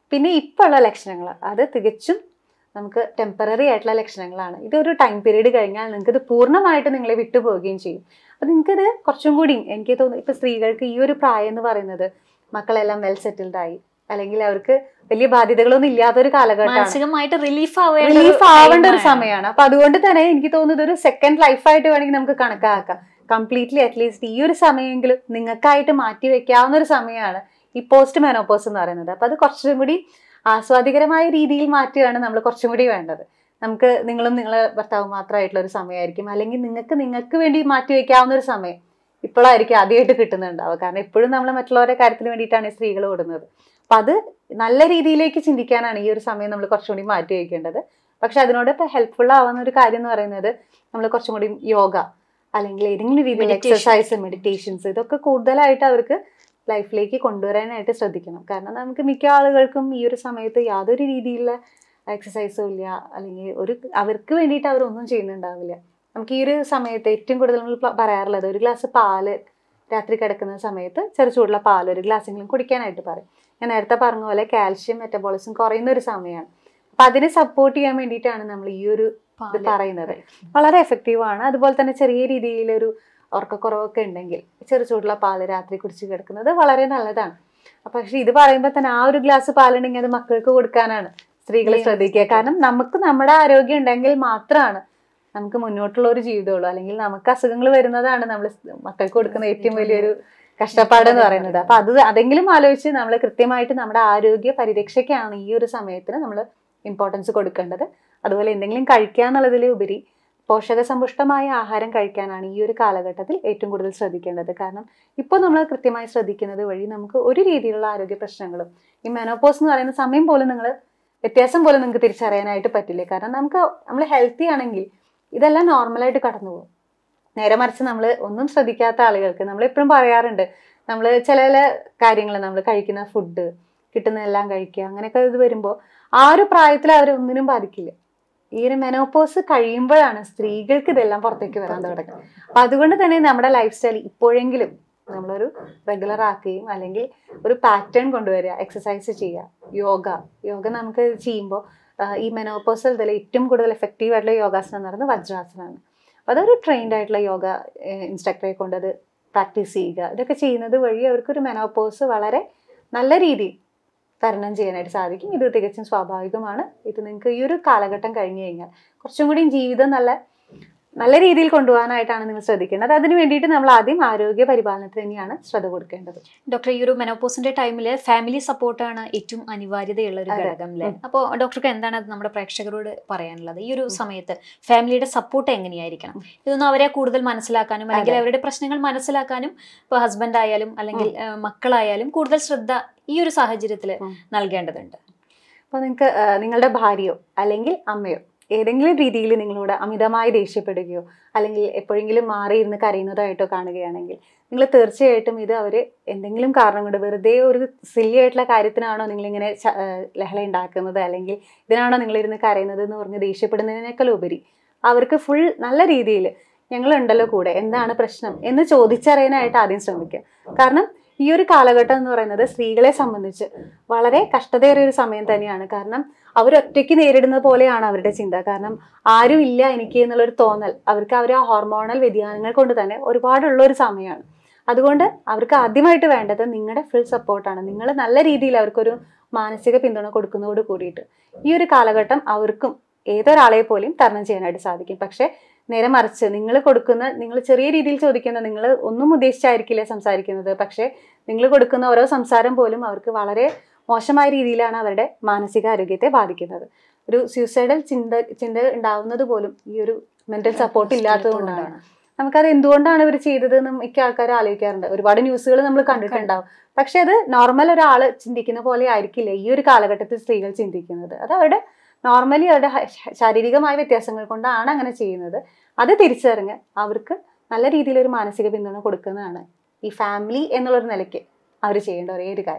പിന്നെ ഇപ്പോൾ ഉള്ള ലക്ഷണങ്ങൾ അത് തികച്ചും നമുക്ക് ടെമ്പററി ആയിട്ടുള്ള ലക്ഷണങ്ങളാണ് ഇതൊരു ടൈം പീരീഡ് കഴിഞ്ഞാൽ നിങ്ങൾക്ക് ഇത് പൂർണ്ണമായിട്ട് നിങ്ങളെ വിട്ടുപോവുകയും ചെയ്യും അപ്പം നിങ്ങൾക്കിത് കുറച്ചും കൂടി എനിക്ക് തോന്നുന്നു ഇപ്പം സ്ത്രീകൾക്ക് ഈ ഒരു പ്രായം എന്ന് പറയുന്നത് മക്കളെല്ലാം വെൽ സെറ്റിൽഡ് ആയി അല്ലെങ്കിൽ അവർക്ക് വലിയ ബാധ്യതകളൊന്നും ഇല്ലാത്തൊരു കാലഘട്ടമാണ് മാനസികമായിട്ട് റിലീഫ് ആവേണ്ട റിലീഫ് ആവേണ്ട ഒരു സമയമാണ് അപ്പൊ അതുകൊണ്ട് തന്നെ എനിക്ക് തോന്നുന്നത് ഒരു സെക്കൻഡ് ലൈഫായിട്ട് വേണമെങ്കിൽ നമുക്ക് കണക്കാക്കാം കംപ്ലീറ്റ്ലി അറ്റ്ലീസ്റ്റ് ഈ ഒരു സമയമെങ്കിലും നിങ്ങൾക്കായിട്ട് മാറ്റി വെക്കാവുന്ന ഒരു സമയമാണ് ഈ പോസ്റ്റ് മെനോപോസ് എന്ന് പറയുന്നത് അപ്പൊ അത് കുറച്ചും കൂടി ആസ്വാദികരമായ രീതിയിൽ മാറ്റുകയാണ് നമ്മൾ കുറച്ചും കൂടി വേണ്ടത് നമുക്ക് നിങ്ങളും നിങ്ങളെ ഭർത്താവും മാത്രമായിട്ടുള്ള ഒരു സമയമായിരിക്കും അല്ലെങ്കിൽ നിങ്ങൾക്ക് നിങ്ങൾക്ക് വേണ്ടി മാറ്റി വെക്കാവുന്ന ഒരു സമയം ഇപ്പോഴായിരിക്കും ആദ്യമായിട്ട് കിട്ടുന്നുണ്ടാവുക കാരണം എപ്പോഴും നമ്മൾ മറ്റുള്ളവരുടെ കാര്യത്തിന് വേണ്ടിയിട്ടാണ് ഈ സ്ത്രീകൾ ഓടുന്നത് അപ്പൊ അത് നല്ല രീതിയിലേക്ക് ചിന്തിക്കാനാണ് ഈ ഒരു സമയം നമ്മൾ കുറച്ചും കൂടി മാറ്റി വയ്ക്കേണ്ടത് പക്ഷെ അതിനോട് ഇപ്പൊ ഹെൽപ്ഫുൾ ആവുന്ന ഒരു കാര്യം എന്ന് പറയുന്നത് നമ്മൾ കുറച്ചും കൂടി യോഗ അല്ലെങ്കിൽ ഏതെങ്കിലും രീതിയിൽ Meditation. എക്സസൈസ് മെഡിറ്റേഷൻസ് ഇതൊക്കെ കൂടുതലായിട്ട് അവർക്ക് ലൈഫിലേക്ക് കൊണ്ടുവരാനായിട്ട് ശ്രദ്ധിക്കണം കാരണം നമുക്ക് മിക്ക ആളുകൾക്കും ഈ ഒരു സമയത്ത് യാതൊരു രീതിയിലുള്ള എക്സസൈസും ഇല്ല അല്ലെങ്കിൽ ഒരു അവർക്ക് വേണ്ടിയിട്ട് അവരൊന്നും ചെയ്യുന്നുണ്ടാവില്ല നമുക്ക് ഈ ഒരു സമയത്ത് ഏറ്റവും കൂടുതൽ നമ്മൾ പ- പറയാറുള്ളത് ഒരു ഗ്ലാസ് പാല് രാത്രി കിടക്കുന്ന സമയത്ത് ചെറു ചൂടുള്ള പാൽ ഒരു ഗ്ലാസ്സെങ്കിലും കുടിക്കാനായിട്ട് പറയും ഞാൻ നേരത്തെ പറഞ്ഞ പോലെ കാൽഷ്യം മെറ്റബോളിസം കുറയുന്ന ഒരു സമയമാണ് അപ്പൊ അതിനെ സപ്പോർട്ട് ചെയ്യാൻ വേണ്ടിയിട്ടാണ് നമ്മൾ ഈ ഒരു ഇത് പറയുന്നത് വളരെ എഫക്റ്റീവ് ആണ് അതുപോലെ തന്നെ ചെറിയ രീതിയിലൊരു ഉറക്കക്കുറവൊക്കെ ഉണ്ടെങ്കിൽ ചെറു ചൂടുള്ള പാല് രാത്രി കുടിച്ച് കിടക്കുന്നത് വളരെ നല്ലതാണ് അപ്പൊ പക്ഷെ ഇത് പറയുമ്പോൾ തന്നെ ആ ഒരു ഗ്ലാസ് പാലുണ്ടെങ്കിൽ അത് മക്കൾക്ക് കൊടുക്കാനാണ് സ്ത്രീകൾ Yes. ശ്രദ്ധിക്കുക കാരണം നമുക്ക് നമ്മുടെ ആരോഗ്യം ഉണ്ടെങ്കിൽ മാത്രമാണ് നമുക്ക് മുന്നോട്ടുള്ള ഒരു ജീവിതമുള്ളൂ അല്ലെങ്കിൽ നമുക്ക് അസുഖങ്ങൾ വരുന്നതാണ് നമ്മൾ മക്കൾക്ക് കൊടുക്കുന്ന ഏറ്റവും വലിയൊരു കഷ്ടപ്പാട് എന്ന് പറയുന്നത് അപ്പൊ അത് അതെങ്കിലും ആലോചിച്ച് നമ്മൾ കൃത്യമായിട്ട് നമ്മുടെ ആരോഗ്യ പരിരക്ഷയ്ക്കാണ് ഈ ഒരു സമയത്തിന് നമ്മൾ ഇമ്പോർട്ടൻസ് കൊടുക്കേണ്ടത് അതുപോലെ എന്തെങ്കിലും കഴിക്കുക എന്നുള്ളതിൽ ഉപരി പോഷകസമ്പുഷ്ടമായ ആഹാരം കഴിക്കാനാണ് ഈ ഒരു കാലഘട്ടത്തിൽ ഏറ്റവും കൂടുതൽ ശ്രദ്ധിക്കേണ്ടത് കാരണം ഇപ്പോൾ നമ്മൾ കൃത്യമായി ശ്രദ്ധിക്കുന്നത് വഴി നമുക്ക് ഒരു രീതിയിലുള്ള ആരോഗ്യ പ്രശ്നങ്ങളും ഈ മെനോപോസ് എന്ന് പറയുന്ന സമയം പോലും നിങ്ങൾ വ്യത്യാസം പോലും നിങ്ങൾക്ക് തിരിച്ചറിയാനായിട്ട് പറ്റില്ല കാരണം നമുക്ക് നമ്മൾ ഹെൽത്തി ആണെങ്കിൽ ഇതെല്ലാം നോർമലായിട്ട് കടന്നു പോകും നേരെ മറിച്ച് നമ്മൾ ഒന്നും ശ്രദ്ധിക്കാത്ത ആളുകൾക്ക് നമ്മൾ എപ്പോഴും പറയാറുണ്ട് നമ്മൾ ചില ചില കാര്യങ്ങൾ നമ്മൾ കഴിക്കുന്ന ഫുഡ് കിട്ടുന്നതെല്ലാം കഴിക്കുക അങ്ങനെയൊക്കെ ഇത് വരുമ്പോൾ ആ ഒരു പ്രായത്തിൽ അവർ ഒന്നിനും ബാധിക്കില്ല ഈ ഒരു മെനോപോസ് കഴിയുമ്പോഴാണ് സ്ത്രീകൾക്ക് ഇതെല്ലാം പുറത്തേക്ക് വരാൻ തുടങ്ങുന്നത് അപ്പൊ അതുകൊണ്ട് തന്നെ നമ്മുടെ ലൈഫ് സ്റ്റൈൽ ഇപ്പോഴെങ്കിലും നമ്മളൊരു റെഗുലർ ആക്കുകയും അല്ലെങ്കിൽ ഒരു പാറ്റേൺ കൊണ്ടുവരിക എക്സസൈസ് ചെയ്യുക യോഗ യോഗ നമുക്ക് ചെയ്യുമ്പോൾ ഈ മെനോപോസൽ ഇതിൽ ഏറ്റവും കൂടുതൽ എഫക്റ്റീവ് ആയിട്ടുള്ള യോഗാസനം എന്ന് പറയുന്നത് വജ്രാസനമാണ് അപ്പോൾ അതൊരു ട്രെയിൻഡ് ആയിട്ടുള്ള യോഗ ഇൻസ്ട്രക്ടറെ കൊണ്ട് അത് പ്രാക്ടീസ് ചെയ്യുക ഇതൊക്കെ ചെയ്യുന്നത് വഴി അവർക്കൊരു മെനോപോസ് വളരെ നല്ല രീതിയിൽ തരണം ചെയ്യാനായിട്ട് സാധിക്കും ഇത് തികച്ചും സ്വാഭാവികമാണ് ഇത് നിങ്ങൾക്ക് ഈ ഒരു കാലഘട്ടം കഴിഞ്ഞു കഴിഞ്ഞാൽ കുറച്ചും കൂടി ജീവിതം നല്ല നല്ല രീതിയിൽ കൊണ്ടുപോകാനായിട്ടാണ് നിങ്ങൾ ശ്രദ്ധിക്കേണ്ടത് അതിന് വേണ്ടിയിട്ട് നമ്മൾ ആദ്യം ആരോഗ്യ പരിപാലനത്തിന് തന്നെയാണ് ശ്രദ്ധ കൊടുക്കേണ്ടത് ഡോക്ടർ ഈ ഒരു മെനോപോസിന്റെ ടൈമിൽ ഫാമിലി സപ്പോർട്ടാണ് ഏറ്റവും അനിവാര്യതയുള്ള ഒരു അതെ. ഘടകം അല്ലേ ഉം. അപ്പോൾ ഡോക്ടർക്ക് എന്താണ് അത് നമ്മുടെ പ്രേക്ഷകരോട് പറയാനുള്ളത് ഈ ഒരു സമയത്ത് ഫാമിലിയുടെ സപ്പോർട്ട് എങ്ങനെയായിരിക്കണം ഇതൊന്നും അവരെ കൂടുതൽ മനസ്സിലാക്കാനും അല്ലെങ്കിൽ അതെ. അവരുടെ പ്രശ്നങ്ങൾ മനസ്സിലാക്കാനും ഇപ്പോൾ ഹസ്ബൻഡ് ആയാലും അല്ലെങ്കിൽ ഏഹ്, മക്കളായാലും കൂടുതൽ ശ്രദ്ധ ഈ ഒരു സാഹചര്യത്തിൽ ഉം. നൽകേണ്ടതുണ്ട് അപ്പോൾ നിങ്ങൾക്ക് നിങ്ങളുടെ ഭാര്യയോ അല്ലെങ്കിൽ അമ്മയോ ഏതെങ്കിലും രീതിയിൽ നിങ്ങളോട് അമിതമായി ദേഷ്യപ്പെടുകയോ അല്ലെങ്കിൽ എപ്പോഴെങ്കിലും മാറിയിരുന്ന് കരയുന്നതായിട്ടോ കാണുകയാണെങ്കിൽ നിങ്ങൾ തീർച്ചയായിട്ടും ഇത് അവർ എന്തെങ്കിലും കാരണം കൊണ്ട് വെറുതെ ഒരു സില്ലി ആയിട്ടുള്ള കാര്യത്തിനാണോ നിങ്ങളിങ്ങനെ ച- ആ, ലഹള ഉണ്ടാക്കുന്നത് അല്ലെങ്കിൽ ഇതിനാണോ നിങ്ങളിരുന്ന് കരയുന്നത് എന്ന് പറഞ്ഞ് ദേഷ്യപ്പെടുന്നതിനേക്കാൾ ഉപരി അവർക്ക് ഫുൾ നല്ല രീതിയിൽ ഞങ്ങളുണ്ടല്ലോ കൂടെ എന്താണ് പ്രശ്നം എന്ന് ചോദിച്ചറിയാനായിട്ട് ആദ്യം ശ്രമിക്കുക കാരണം ഈ ഒരു കാലഘട്ടം എന്ന് പറയുന്നത് സ്ത്രീകളെ സംബന്ധിച്ച് വളരെ കഷ്ടതയേറിയ ഒരു സമയം തന്നെയാണ് കാരണം അവരൊറ്റയ്ക്ക് നേരിടുന്ന പോലെയാണ് അവരുടെ ചിന്ത കാരണം ആരും ഇല്ല എനിക്ക് എന്നുള്ളൊരു തോന്നൽ അവർക്ക് അവർ ആ ഹോർമോണൽ വ്യതിയാനങ്ങൾ കൊണ്ട് തന്നെ ഒരുപാടുള്ള ഒരു സമയമാണ് അതുകൊണ്ട് അവർക്ക് ആദ്യമായിട്ട് വേണ്ടത് നിങ്ങളുടെ ഫുൾ സപ്പോർട്ടാണ് നിങ്ങൾ നല്ല രീതിയിൽ അവർക്കൊരു മാനസിക പിന്തുണ കൊടുക്കുന്നതോട് കൂടിയിട്ട് ഈ ഒരു കാലഘട്ടം അവർക്കും ഏതൊരാളെ പോലും തരണം ചെയ്യാനായിട്ട് സാധിക്കും പക്ഷേ നേരെ മറിച്ച് നിങ്ങൾ കൊടുക്കുന്ന നിങ്ങൾ ചെറിയ രീതിയിൽ ചോദിക്കുന്ന നിങ്ങൾ ഒന്നും ഉദ്ദേശിച്ചായിരിക്കില്ല സംസാരിക്കുന്നത് പക്ഷേ നിങ്ങൾ കൊടുക്കുന്ന ഓരോ സംസാരം പോലും അവർക്ക് വളരെ മോശമായ രീതിയിലാണ് അവരുടെ മാനസികാരോഗ്യത്തെ ബാധിക്കുന്നത് ഒരു സൂസൈഡൽ ചിന്ത ചിന്ത ഉണ്ടാവുന്നത് പോലും ഈ ഒരു മെന്റൽ സപ്പോർട്ട് ഇല്ലാത്തത് കൊണ്ടാണ് നമുക്കത് എന്തുകൊണ്ടാണ് ഇവർ ചെയ്തതെന്ന് മിക്ക ആൾക്കാരും ആലോചിക്കാറുണ്ട് ഒരുപാട് ന്യൂസുകൾ നമ്മൾ കണ്ടിട്ടുണ്ടാവും പക്ഷെ അത് നോർമൽ ഒരാൾ ചിന്തിക്കുന്ന പോലെ ആയിരിക്കില്ല ഈ ഒരു കാലഘട്ടത്തിൽ സ്ത്രീകൾ ചിന്തിക്കുന്നത് അത് അവരുടെ നോർമലി അവരുടെ ഹ- ശാരീരികമായ വ്യത്യാസങ്ങൾ കൊണ്ടാണ് അങ്ങനെ ചെയ്യുന്നത് അത് തിരിച്ചറിഞ്ഞ് അവർക്ക് നല്ല രീതിയിൽ ഒരു മാനസിക പിന്തുണ കൊടുക്കുന്നതാണ് ഈ ഫാമിലി എന്നുള്ളൊരു നിലയ്ക്ക് അവർ ചെയ്യേണ്ട ഒരേ ഒരു കാര്യം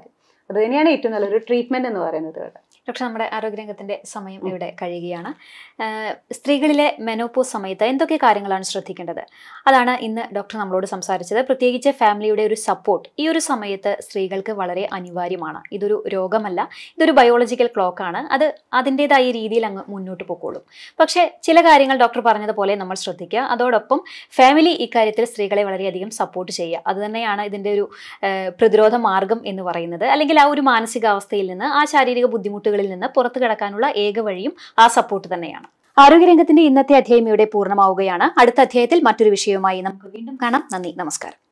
അത് തന്നെയാണ് ഏറ്റവും നല്ലൊരു ട്രീറ്റ്മെന്റ് എന്ന് പറയുന്നത് ഇവിടെ ഡോക്ടർ നമ്മുടെ ആരോഗ്യരംഗത്തിന്റെ സമയം ഇവിടെ കഴിയുകയാണ് ആഹ് സ്ത്രീകളിലെ മെനോപോസ് സമയത്ത് എന്തൊക്കെ കാര്യങ്ങളാണ് ശ്രദ്ധിക്കേണ്ടത് അതാണ് ഇന്ന് ഡോക്ടർ നമ്മളോട് സംസാരിച്ചത് പ്രത്യേകിച്ച് ഫാമിലിയുടെ ഒരു സപ്പോർട്ട് ഈ ഒരു സമയത്ത് സ്ത്രീകൾക്ക് വളരെ അനിവാര്യമാണ് ഇതൊരു രോഗമല്ല ഇതൊരു ബയോളജിക്കൽ ക്ലോക്കാണ് അത് അതിൻ്റെതായ രീതിയിൽ അങ്ങ് മുന്നോട്ട് പോയിക്കോളും പക്ഷേ ചില കാര്യങ്ങൾ ഡോക്ടർ പറഞ്ഞതുപോലെ നമ്മൾ ശ്രദ്ധിക്കുക അതോടൊപ്പം ഫാമിലി ഇക്കാര്യത്തിൽ സ്ത്രീകളെ വളരെയധികം സപ്പോർട്ട് ചെയ്യുക അത് തന്നെയാണ് ഇതിൻ്റെ ഒരു ആഹ് പ്രതിരോധ മാർഗം എന്ന് പറയുന്നത് അല്ലെങ്കിൽ ആ ഒരു മാനസികാവസ്ഥയിൽ നിന്ന് ആ ശാരീരിക ബുദ്ധിമുട്ടുകളിൽ നിന്ന് പുറത്തു കിടക്കാനുള്ള ഏക വഴിയും ആ സപ്പോർട്ട് തന്നെയാണ് ആരോഗ്യരംഗത്തിന്റെ ഇന്നത്തെ അധ്യായം ഇവിടെ പൂർണ്ണമാവുകയാണ് അടുത്ത അധ്യായത്തിൽ മറ്റൊരു വിഷയവുമായി നമുക്ക് വീണ്ടും കാണാം നന്ദി നമസ്കാരം